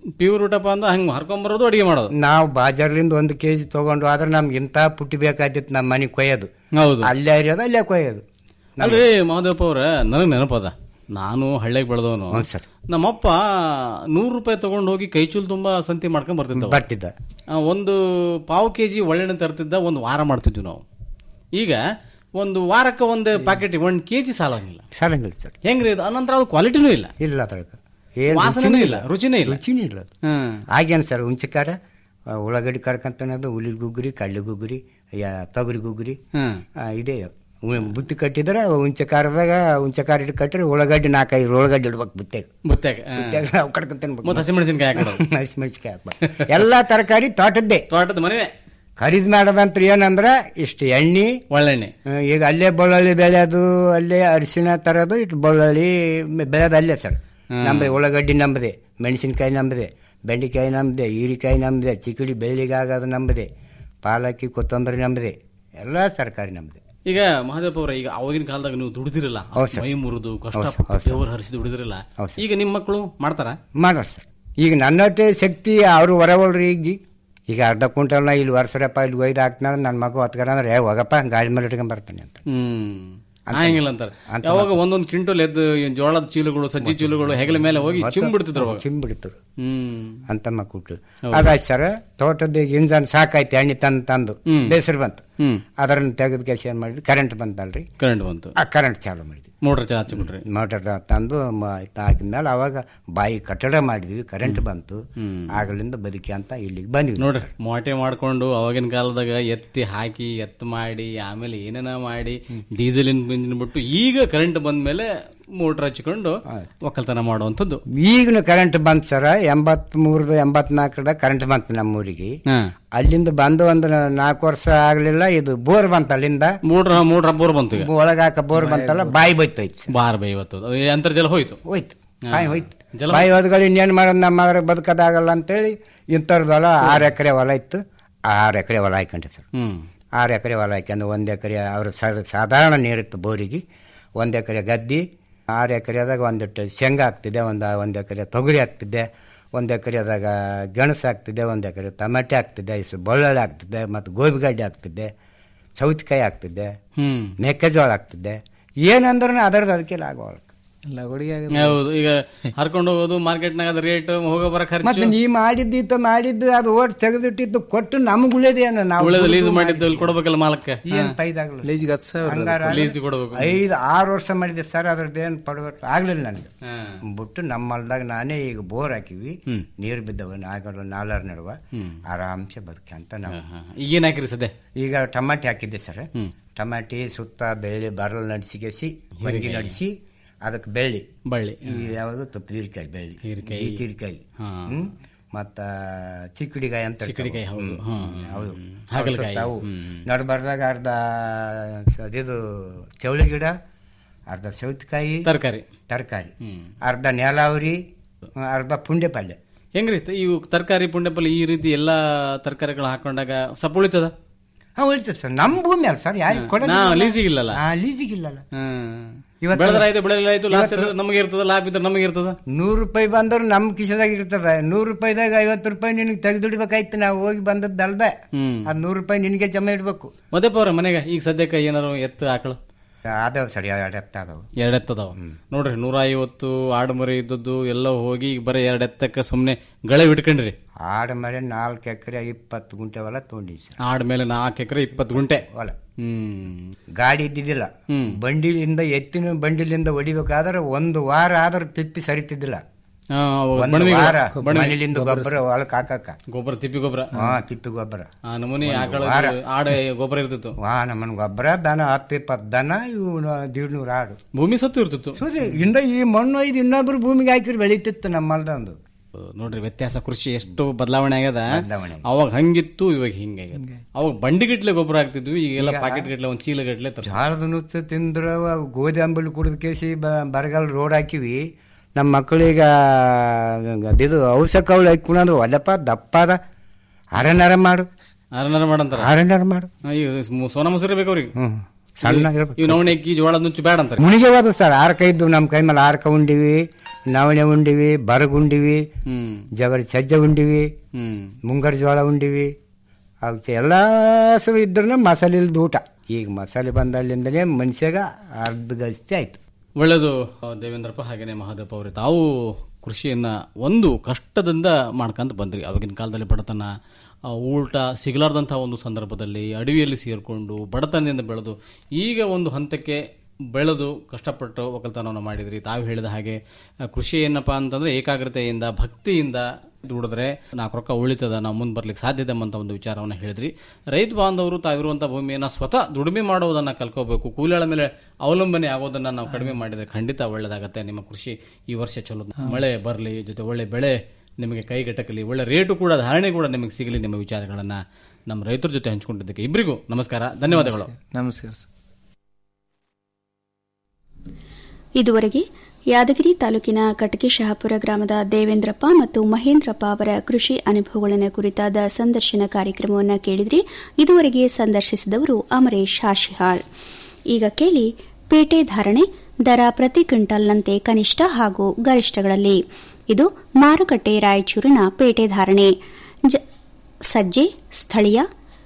ಪ್ಯೂರ್ ಊಟಪ್ಪ ಅಂದ್ರೆ ಹಂಗೆ ಹರ್ಕೊಂಬರೋದು ಅಡಿಗೆ ಮಾಡೋದು
ನಾವು ಬಾಜಾರ್ಲಿಂದ ಒಂದು ಕೆ ಜಿ ತೊಗೊಂಡು ಆದ್ರೆ ನಮ್ಗೆ ಇಂಥ ಪುಟ್ಟಿ ಬೇಕಾದಿತ್ತು ನಮ್ಮ ಮನೆಗೆ ಕೊಯ್ಯೋದು
ಹೌದು
ಅಲ್ಲೇ ಹರಿಯೋದು ಅಲ್ಲೇ ಕೊಯ್ಯೋದು
ಅಲ್ರಿ ಮಹಾದೇವಪ್ಪ ಅವ್ರ ನನಗೆ ನೆನಪದ ನಾನು ಹಳ್ಳಿಗೆ ಬೆಳೆದವನು
ಹ್ಞೂ ಸರ್
ನಮ್ಮಪ್ಪ ನೂರು ರೂಪಾಯಿ ತಗೊಂಡು ಹೋಗಿ ಕೈ ಚೂಲ್ ತುಂಬಾ ಸಂತಿ ಮಾಡ್ಕೊಂಡ್ ಬರ್ತಿದ್ದ
ಬರ್ತಿದ್ದ
ಒಂದು ಪಾವು ಕೆ ಜಿ ಒಳ್ಳೆಣ್ಣೆ ತರ್ತಿದ್ದ ಒಂದು ವಾರ ಮಾಡ್ತಿದ್ವಿ ನಾವು ಈಗ ಒಂದು ವಾರಕ್ಕೆ ಒಂದು ಪ್ಯಾಕೆಟ್ ಒಂದು ಕೆ ಜಿ ಸಾಲಂಗಿಲ್ಲ
ಸಾಲಂಗಿಲ್ಲ ಸರ್
ಹೆಂಗ್ರಿ ಇದು ಅನಂತರ ಅದು ಕ್ವಾಲಿಟಿನೂ ಇಲ್ಲ
ಇಲ್ಲ ಅದ್ರಾಗ ಏನು
ವಾಸನೆನೂ ಇಲ್ಲ ರುಚಿನೇ ಇಲ್ಲ
ರುಚಿನೇ ಇಲ್ಲ ಅದು.
ಹ್ಮ್
ಆಗೇನು ಸರ್ ಹುಂಚಿಕಾರ ಆ, ಉಳ್ಳಾಗಡ್ಡಿ ಕರ್ಕಂತನದು ಉಲಿ ಗುಗ್ಗುರಿ ಕಳ್ಳಿ ಗುಗ್ಗುರಿ ಯಾ- ತೊಗರಿ ಗುಗ್ಗುರಿ
ಹ್ಮ್
ಆ, ಇದೇ ಉ- ಬುತ್ತಿ ಕಟ್ಟಿದ್ರೆ ಹುಂಚೆ ಖಾರದಾಗ ಹುಂಚೆ ಖಾರ ಇಟ್ಟು ಕಟ್ಟಿದ್ರೆ ಉಳ್ಳಾಗಡ್ಡಿ ನಾಲ್ಕೈದು ಉಳ್ಳಾಗಡ್ಡಿ ಇಡ್ಬೇಕು ಬುತ್ತೆಗೆ
ಬುತ್ತ್ಯಾಗ ಹಾ.
ಬುತ್ತೆಗೆ ಅವು ಕಡ್ಕೊಂಡ್ ತಿನ್ಬೇಕು
ಮತ್ತೆ ಹಸಿಮೆಣಸಿನ್ಕಾಯಿ ಹಾಕೋದು
ಹಸಿಮೆಣಸಿಕಾಯಿ ಹಾಕ್ಬೇಕು ಎಲ್ಲಾ ತರಕಾರಿ ತೋಟದ್ದೇ
ತೋಟದ ಮನೆ
ಖರೀದಿ ಮಾಡೋದಂತ್ರ ಏನಂದ್ರ ಇಷ್ಟು ಎಣ್ಣೆ
ಒಳ್ಳೆಣ್ಣೆ
ಆ, ಈಗ ಅಲ್ಲೇ ಬೆಳ್ಳುಳ್ಳಿ ಬೆಳೆಯೋದು ಅಲ್ಲೇ ಅರಿಶಿಣ ತರೋದು ಇಟ್ಟು ಬೆಳ್ಳುಳ್ಳಿ ಮೆ- ಬೆಳೆಯೋದು ಅಲ್ಲೇ ಸರ್ ನಮ್ಮದೇ ಉಳ್ಳಾಗಡ್ಡಿ ನಮ್ಮದೇ ಮೆಣಸಿನ್ಕಾಯಿ ನಮ್ಮದೇ ಬೆಂಡೆಕಾಯಿ ನಮ್ಮದೇ ಹೀರಿಕಾಯಿ ನಮ್ಮದೇ ಚಿಕ್ಕಡಿ ಬೆಳ್ಳಿಗಾಗೋದು ನಮ್ಮದೇ ಪಾಲಕ್ಕಿ ಕೊತ್ತಂಬರಿ ನಮ್ಮದೇ ಎಲ್ಲ ತರಕಾರಿ ನಮ್ಮದೇ
ಈಗ ಮಹಾದೇವಪ್ಪ ಅವರ ಈಗ ಅವಾಗಿನ ಕಾಲದಾಗ ನೀವು ದುಡಿದಿರಲ್ಲ
ಹೌದ್ ಸರ್.
ಮೈ ಮುರಿದು
ಹೌದ್
ಕಷ್ಟ
ಸರ್, ಹೌದ್ ಸರ್.
ದೇವರು ಹರಿಸಿ ದುಡಿದಿರಲ್ಲ
ಹೌದ್ ಸರ್.
ಈಗ ನಿಮ್ಮ ಮಕ್ಕಳು ಮಾಡ್ತಾರ
ಮಾಡೋರು ಸರ್ ಈಗ ನನ್ನಷ್ಟೇ ಶಕ್ತಿ ಅವರು ಹೊರವಲ್ರಿ ಈಗ ಈಗ ಅರ್ಧ ಕ್ವಿಂಟಲ್ನ ಇಲ್ಲಿ ವರ್ಷರಪ್ಪ ಇಲ್ಲಿ ಒಯ್ದು ಹಾಕ್ತಾನ ನನ್ನ ಮಗು ಹೊತ್ಕರ ಅಂದ್ರೆ ಏ ಹೋಗಪ್ಪ ಗಾಡಿ ಮೇಲೆ ಇಟ್ಕೊಂಡ್ ಬರ್ತಾನೆ ಅಂತ
ಹ್ಮ್ ಹಂಗಿಲ್ಲ ಅಂತಾರೆ ಯಾವಾಗ ಒಂದೊಂದು ಕ್ವಿಂಟಲ್ ಎದ್ದು ಈ ಜೋಳದ ಚೀಲಗಳು ಸಜ್ಜಿ ಚೀಲಗಳು ಹೆಗಲ ಮೇಲೆ ಹೋಗಿ ಚಿಮ್ ಬಿಡ್ತಿದ್ರು ಅವಾಗ
ಚಿಂಬಿಡ್ತರು
ಹ್ಮ್
ಅಂತ ಮಕ್ಕಳು ಅದಾಯ್ತು ಸರ್ ತೋಟದ ಇಂಜನ್ ಸಾಕಾಯ್ತು ಎಣ್ಣೆ ತಂದು ತಂದು ಬೇಸರು ಬಂತು
ಹ್ಮ್
ಅದನ್ನ ತೆಗೆದು ಕೆಲಸ ಏನ್ ಮಾಡಿದ್ವಿ ಕರೆಂಟ್ ಬಂತಲ್ರಿ
ಕರೆಂಟ್ ಬಂತು
ಆ ಕರೆಂಟ್ ಚಾಲು ಮಾಡಿದ್ವಿ
ಮೋಟರ್ ಚಾ ಹಚ್ಚಿಬಿಟ್ರಿ
ಮೋಟರ್ ತಂದು ಮ- ಇದ್ನ ಹಾಕಿದ್ಮೇಲೆ ಅವಾಗ ಬಾಯಿ ಕಟ್ಟಡ ಮಾಡಿದ್ವಿ ಕರೆಂಟ್ ಬಂತು ಆಗಲಿಂದ ಬದುಕಿ ಅಂತ ಇಲ್ಲಿಗೆ ಬಂದ್ವಿ
ನೋಡ್ರಿ ಮೋಟೆ ಮಾಡ್ಕೊಂಡು ಅವಾಗಿನ ಕಾಲದಾಗ ಎತ್ತಿ ಹಾಕಿ ಎತ್ ಮಾಡಿ ಆಮೇಲೆ ಏನೇನ ಮಾಡಿ ಡೀಸೆಲ್ ಇಂಜಿನ್ ಬಿಟ್ಟು ಈಗ ಕರೆಂಟ್ ಬಂದ ಮೇಲೆ ಮೋಟರ್ ಹಚ್ಕೊಂಡು ಒಕ್ಕಲ್ತನ ಮಾಡುವಂಥದ್ದು
ಈಗಿನ ಕರೆಂಟ್ ಬಂತು ಸರ ಎಂಬತ್ ಮೂರದ ಎಂಬತ್ನಾಲ್ಕರದ ಕರೆಂಟ್ ಬಂತು ನಮ್ಮೂರಿಗೆ
ಹಾ
ಅಲ್ಲಿಂದ ಬಂದು ಒಂದು ನಾಲ್ಕು ವರ್ಷ ಆಗ್ಲಿಲ್ಲ ಇದು ಬೋರ್ ಬಂತು ಅಲ್ಲಿಂದ
ಮೂಡ್ರ ಮೂಡ್ರ ಬೋರ್ ಬಂತು ಈಗ
ಒಳಗಾಕ ಬೋರ್ ಬಂತಲ್ಲ ಬಾಯಿ ಬೈತೈತಿ
ಬಾರ್ ಬೈ ಇವತ್ತು ಅದು ಅಂತರ್ಜಲ ಹೋಯ್ತು
ಹೋಯ್ತು ಬಾಯಿ ಹೋಯ್ತು
ಜಲ
ಬಾಯಿ ಹೋದ್ಗಳು ಇನ್ನೇನ್ ಮಾಡೋದು ನಮ್ಮ ಅವ್ರ ಬದುಕೋದಾಗಲ್ಲ ಅಂತೇಳಿ ಇಂಥವ್ರದ್ದು ಹೊಲ ಆರು ಎಕರೆ ಹೊಲ ಇತ್ತು ಆರು ಎಕರೆ ಹೊಲ ಹಾಕೊಂಡೆ ಸರ್
ಹ್ಮ್
ಆರು ಎಕರೆ ಹೊಲ ಹಾಕ್ಯಂಡು ಒಂದು ಎಕರೆ ಅವ್ರ ಸಾಧಾರಣ ನೀರಿತ್ತು ಬೋರಿಗೆ ಒಂದು ಎಕರೆ ಗದ್ದಿ ಆರು ಎಕರೆದಾಗ ಒಂದಿಟ್ಟು ಶೇಂಗಾ ಹಾಕ್ತಿದ್ದೆ ಒಂದು ಒಂದು ಎಕರೆ ತೊಗರಿ ಹಾಕ್ತಿದ್ದೆ ಒಂದು ಎಕರೆದಾಗ ಗೆಣಸು ಹಾಕ್ತಿದ್ದೆ ಒಂದು ಎಕರೆ ಟಮಾಟೆ ಹಾಕ್ತಿದ್ದೆ ಇಷ್ಟು ಬೆಳ್ಳುಳ್ಳಿ ಹಾಕ್ತಿದ್ದೆ ಮತ್ತು ಗೋಬಿಗಡ್ಡೆ ಹಾಕ್ತಿದ್ದೆ ಸೌತೆಕಾಯಿ ಹಾಕ್ತಿದ್ದೆ
ಹ್ಮ್
ಮೆಕ್ಕೆಜೋಳ ಹಾಕ್ತಿದ್ದೆ ಏನಂದ್ರೂ ಅದರದ್ದು ಅದಕ್ಕೆ ಆಗೋಲ್ಲ
ಎಲ್ಲ ಗುಡಿಗೆ ಆಗಿದೆ.
ಹೌದು ಈಗ ಹರ್ಕೊಂಡು ಹೋಗೋದು ಮಾರ್ಕೆಟ್ನಾಗ ಅದ ರೇಟ್ ಹೋಗೋ ಬರ ಖರ್ಚು
ಮತ್ತೆ ನೀ ಮಾಡಿದ್ದಿತ್ತು ಮಾಡಿದ್ದು ಅದು ಓಟ್ ತೆಗೆದಿಟ್ಟಿದ್ದು ಕೊಟ್ಟು ನಮ್ಗೆ ಉಳಿದೇನು ನಾವು
ಉಳಿದ ಲೀಸ್ ಮಾಡಿದ್ದು ಇಲ್ಲಿ ಕೊಡ್ಬೇಕಲ್ಲ ಮಾಲಕ್ಕೆ
ಏನ್ ಫೈದಾಗಲ್ಲ
ಲೀಜಿಗೆ ಹತ್ತು ಸಾವಿರ
ಹಂಗಾರ
ಲೀಸ್ ಕೊಡ್ಬೇಕು
ಐದು ಆರು ವರ್ಷ ಮಾಡಿದ್ದೆ ಸರ್ ಅದ್ರದ್ದು ಏನು ಪಡ್ಬೇಕು ಆಗ್ಲಿಲ್ಲ ನನಗೆ
ಹಾ.
ಬಿಟ್ಟು ನಮ್ಮ ಹೊಲ್ದಾಗ ನಾನೇ ಈಗ ಬೋರ್ ಹಾಕಿವಿ ನೀರು ಬಿದ್ದವ ನಾಗರ ನಾಲ್ವರ ನಡುವ ಆರಾಮ್ಸೆ ಬದುಕಿ ಅಂತ ನಾವು
ಹಾ. ಈಗೇನ್ ಹಾಕಿರಿ ಸದ್ಯ
ಈಗ ಟಮಾಟೆ ಹಾಕಿದ್ದೆ ಸರ್ ಟಮಾಟಿ ಸುತ್ತ ಬೆಳ್ಳಿ ಬರಲ್ ನಡೆಸಿಗೆಸಿ ಹೊಂಗಿ ನಡೆಸಿ ಅದಕ್ಕೆ ಬೆಳ್ಳಿ
ಬಳ್ಳಿ
ಈ ಯಾವುದು ತುಪ್ಪ ಹೀರಿಕಾಯಿ ಬೆಳ್ಳಿ
ಹೀರಿಕಾಯಿ.
ಈ ಹೀರಿಕಾಯಿ
ಹಾ.
ಹ್ಮ್ ಮತ್ತ ಚಿಕ್ಕಡಿಕಾಯಿ ಅಂತ
ಚಿಕ್ಕಡಿಕಾಯಿ ಹೌದು ಹಾ.
ಹೌದು
ಹಾಗಲಕಾಯಿ.
ಅವು
ಹ್ಮ್.
ನಡ್ಬರ್ದಾಗ ಅರ್ಧ ಸ- ಇದು ಚೌಳಿ ಗಿಡ ಅರ್ಧ ಸೌತೆಕಾಯಿ
ತರಕಾರಿ
ತರಕಾರಿ
ಹ್ಮ್.
ಅರ್ಧ ನೆಲಾವರಿ ಅರ್ಧ ಪುಂಡೆ ಪಲ್ಯ
ಹೆಂಗ್ರಿ ಇವು ತರಕಾರಿ ಪುಂಡೆಪಲ್ಲಿ ಈ ರೀತಿ ಎಲ್ಲಾ ತರಕಾರಿಗಳು ಹಾಕೊಂಡಾಗ ಸಪ್ ಉಳಿತದ
ಹಾ ಉಳಿತದೆ ಸರ್ ನಮ್ಮ ಭೂಮಿ ಅಲ್ಲ ಸರ್ ಯಾರಿಗೆ ಕೊಡ
ನಾ ಲೀಸಿಗಿಲ್ಲಲ್ಲ
ಲೀಸಿಗಿಲ್ಲಲ್ಲ
ಹ್ಮ್
ಇವತ್ತು-
ಬೆಳೆದ್ರಾಯ್ತು ಬೆಳೆಲಾಯ್ತು ಲಾಸ್ ನಮಗೆ ಇರ್ತದ ಲಾಭ ಇದ್ರೆ ನಮಗೆ ಇರ್ತದ
ನೂರು ರೂಪಾಯಿ ಬಂದ್ರೆ ನಮ್ಮ ಕಿಸದಾಗ ಇರ್ತದೆ ನೂರು ರೂಪಾಯಿದಾಗ ಐವತ್ತು ರೂಪಾಯಿ ನಿನಗೆ ತೆಗೆದುಡ್ಬೇಕಾಯ್ತು ನಾವು ಹೋಗಿ ಬಂದದ್ದು ಅಲ್ದೆ
ಹ್ಮ್
ಅದ್ ನೂರು ರೂಪಾಯಿ ನಿನಗೆ ಜಮಾ ಇಡ್ಬೇಕು
ಮದಪ್ಪ ಅವ್ರ ಮನೆಗೆ ಈಗ ಸದ್ಯಕ್ಕೆ ಏನಾರು ಎತ್ತು ಆಕಳು
ಅದಾವ ಸರ್ ಎರಡು ಎತ್ತ ಅದಾವ
ಎರಡ್ ಎತ್ತದಾವ ನೋಡ್ರಿ ನೂರ ಐವತ್ತು ಆಡು ಮರಿ ಇದ್ದದ್ದು ಎಲ್ಲ ಹೋಗಿ ಈಗ ಬರೀ ಎರಡ್ ಎತ್ತಕ್ಕ ಸುಮ್ನೆ ಗಳೆ ಬಿಟ್ಕೊಂಡ್ರಿ
ಆಡ ಮರೆ ನಾಲ್ಕು ಎಕರೆ ಇಪ್ಪತ್ತು ಗುಂಟೆ ಹೊಲ ತೊಗೊಂಡಿವಿ ಸರ್
ಆಡ್ ಮೇಲೆ ನಾಲ್ಕು ಎಕರೆ ಇಪ್ಪತ್ತು ಗುಂಟೆ
ಹೊಲ
ಹ್ಮ್
ಗಾಡಿ ಇದ್ದಿದ್ದಿಲ್ಲ
ಹ್ಮ್.
ಬಂಡಿಲಿಂದ ಎತ್ತಿನ ಬಂಡಿಲಿಂದ ಹೊಡಿಬೇಕಾದ್ರೆ ಒಂದು ವಾರ ಆದ್ರೂ ತಿಪ್ಪಿ ಸರಿತಿದ್ದಿಲ್ಲ
ಆ, ಅವು
ಒಂದು
ಬಣವಿಗಳು,
ವಾರ
ಬಣವಿ.
ಮನೇಲಿಂದ ಗೊಬ್ಬರ ಹೊಲಕ್ಕೆ ಹಾಕಕ್ಕ
ಗೊಬ್ಬರ ತಿಪ್ಪಿ ಗೊಬ್ಬರ
ಹಾ ತಿಪ್ಪಿ ಗೊಬ್ಬರ
ಆ ನಮೂನಿ ಆಕಳ
ವಾರ.
ಆಡ ಗೊಬ್ಬರ ಇರ್ತಿತ್ತು
ವಾ ನಮ್ಮನ್ ಗೊಬ್ಬರ ದನ ಹತ್ತು ಇಪ್ಪತ್ತು ದನ ಇವು ದೀಡ್ನೂರು ಆಡು
ಭೂಮಿ ಸತ್ತು ಇರ್ತಿತ್ತು
ಸುದಿ ಇಂದ ಈ ಮಣ್ಣು ಇದು ಇನ್ನೊಬ್ರು ಭೂಮಿಗೆ ಹಾಕಿದ್ರೆ ಬೆಳೀತಿತ್ತು ನಮ್ಮ ಹೊಲ್ದಂದು
ನೋಡ್ರಿ ವ್ಯತ್ಯಾಸ ಕೃಷಿ ಎಷ್ಟು ಬದಲಾವಣೆ ಆಗ್ಯದ
ಬದಲಾವಣೆ ಆಗಿದೆ.
ಅವಾಗ ಹಂಗಿತ್ತು ಇವಾಗ ಹಿಂಗಾಗ್ಯದ ಅವಾಗ ಬಂಡಿಗಟ್ಲೆ ಗೊಬ್ಬರ ಹಾಕ್ತಿದ್ವಿ ಈಗೆಲ್ಲ ಪಾಕೆಟ್ ಗಟ್ಲೆ ಒಂದ್ ಚೀಲ ಗಟ್ಲೆ ತರ್ತಾರೆ.
ಜೋಳದ ನುಚ್ಚು ತಿಂದ್ರ ಗೋಧಿ ಅಂಬಲಿ ಕುಡಿದ ಕೇಸಿ ಬರಗಾಲ ರೋಡ್ ಹಾಕಿವಿ ನಮ್ಮ ಮಕ್ಕಳೀಗ ಇದು ಔಷಧ ಅವಳು ಹಾಕೊಂಡ್ರು ಒಲ್ಲಪ್ಪ ದಪ್ಪ ಅದ ಅರನರ ಮಾಡು
ಆರನಾರ ಮಾಡಂತಾರ
ಅರನರ ಮಾಡು
ಆ, ಇವ್ ಮು- ಸೋನಾ ಮೊಸರು ಬೇಕು ಅವ್ರಿಗೆ
ಹ್ಮ್ ಸಣ್ಣ ಇರ್ಬೇಕು
ಇವ್ ನವಣೆ ಅಕ್ಕಿ ಜೋಳದ ನುಚ್ಚು ಬೇಡ ಅಂತಾರೆ
ಮುಣಿಗೆ ಹೋದ ಸರ್ ಆರ್ಕ ಇದ್ದು ನಮ್ಮ ಕೈ ಮೇಲೆ ಆರ್ಕ ಉಂಡಿವಿ ನವಣೆ ಉಂಡಿವಿ ಬರಗುಂಡಿವಿ
ಹ್ಮ್
ಜವರಿ ಸಜ್ಜೆ ಉಂಡಿವಿ
ಹ್ಮ್
ಮುಂಗಾರು ಜೋಳ ಉಂಡಿವಿ ಆಗುತ್ತೆ ಎಲ್ಲ ಸವ ಇದ್ರೂ ಮಸಾಲೆ ಇಲ್ದ ಊಟ ಈಗ ಮಸಾಲೆ ಬಂದಲ್ಲಿಂದಲೇ ಮನುಷ್ಯಾಗ ಅರ್ಧ ಗಸ್ತಿ ಆಯ್ತು
ಒಳ್ಳೆಯದು ಆ, ದೇವೇಂದ್ರಪ್ಪ ಹಾಗೇನೆ ಮಹಾದೇವಪ್ಪ ಅವರೇ ತಾವು ಕೃಷಿಯನ್ನ ಒಂದು ಕಷ್ಟದಿಂದ ಮಾಡ್ಕೊಂತ ಬಂದ್ರಿ ಅವಾಗಿನ ಕಾಲದಲ್ಲಿ ಬಡತನ ಆ, ಊಟ ಸಿಗಲಾರ್ದಂಥ ಒಂದು ಸಂದರ್ಭದಲ್ಲಿ ಅಡವಿಯಲ್ಲಿ ಸೇರಿಕೊಂಡು ಬಡತನದಿಂದ ಬೆಳೆದು ಈಗ ಒಂದು ಹಂತಕ್ಕೆ ಬೆಳೆದು ಕಷ್ಟಪಟ್ಟು ಒಕ್ಕಲ್ತನವನ್ನು ಮಾಡಿದ್ರಿ ತಾವು ಹೇಳಿದ ಹಾಗೆ ಆ, ಕೃಷಿ ಏನಪ್ಪಾ ಅಂತಂದ್ರೆ ಏಕಾಗ್ರತೆಯಿಂದ ಭಕ್ತಿಯಿಂದ ದುಡಿದ್ರೆ ನಾಲ್ಕು ರೊಕ್ಕ ಉಳಿತದ ನಾವು ಮುಂದೆ ಬರ್ಲಿಕ್ಕೆ ಸಾಧ್ಯತೆ ಅಂತ ಒಂದು ವಿಚಾರವನ್ನು ಹೇಳಿದ್ರಿ ರೈತ ಬಾಂಧವರು ತಾವಿರುವಂಥ ಭೂಮಿಯನ್ನು ಸ್ವತಃ ದುಡಿಮೆ ಮಾಡೋದನ್ನ ಕಲ್ಕೋಬೇಕು ಕೂಲಿಗಳ ಮೇಲೆ ಅವಲಂಬನೆ ಆಗೋದನ್ನ ನಾವು ಕಡಿಮೆ ಮಾಡಿದ್ರೆ ಖಂಡಿತ ಒಳ್ಳೇದಾಗತ್ತೆ ನಿಮ್ಮ ಕೃಷಿ ಈ ವರ್ಷ ಚಲೋ ಮಳೆ ಬರಲಿ ಜೊತೆ ಒಳ್ಳೆ ಬೆಳೆ ನಿಮಗೆ ಕೈಗೆಟಕಲಿ ಒಳ್ಳೆ ರೇಟು ಕೂಡ ಧಾರಣೆ ಕೂಡ ನಿಮಗೆ ಸಿಗಲಿ ನಿಮ್ಮ ವಿಚಾರಗಳನ್ನ ನಮ್ಮ ರೈತರ ಜೊತೆ ಹಂಚಿಕೊಂಡಿದ್ದಕ್ಕೆ ಇಬ್ಬರಿಗೂ ನಮಸ್ಕಾರ ಧನ್ಯವಾದಗಳು
ನಮಸ್ಕಾರ ಸರ್
ಇದುವರೆಗೆ ಯಾದಗಿರಿ ತಾಲೂಕಿನ ಕಟಕಿ ಶಹಾಪುರ ಗ್ರಾಮದ ದೇವೇಂದ್ರಪ್ಪ ಮತ್ತು ಮಹೇಂದ್ರಪ್ಪ ಅವರ ಕೃಷಿ ಅನುಭವಗಳನ್ನು ಕುರಿತಾದ ಸಂದರ್ಶನ ಕಾರ್ಯಕ್ರಮವನ್ನು ಕೇಳಿದ್ರಿ ಇದುವರೆಗೆ ಸಂದರ್ಶಿಸಿದವರು ಅಮರೇಶ್ ಹಾಶಿಹಾಳ್ ಈಗ ಕೇಳಿ ಪೇಟೆ ಧಾರಣೆ ದರ ಪ್ರತಿ ಕ್ವಿಂಟಲ್ನಂತೆ ಕನಿಷ್ಠ ಹಾಗೂ ಗರಿಷ್ಠಗಳಲ್ಲಿ ಇದು ಮಾರುಕಟ್ಟೆ ರಾಯಚೂರಿನ ಪೇಟೆ ಧಾರಣೆ ಜ- ಸಜ್ಜೆ ಸ್ಥಳೀಯ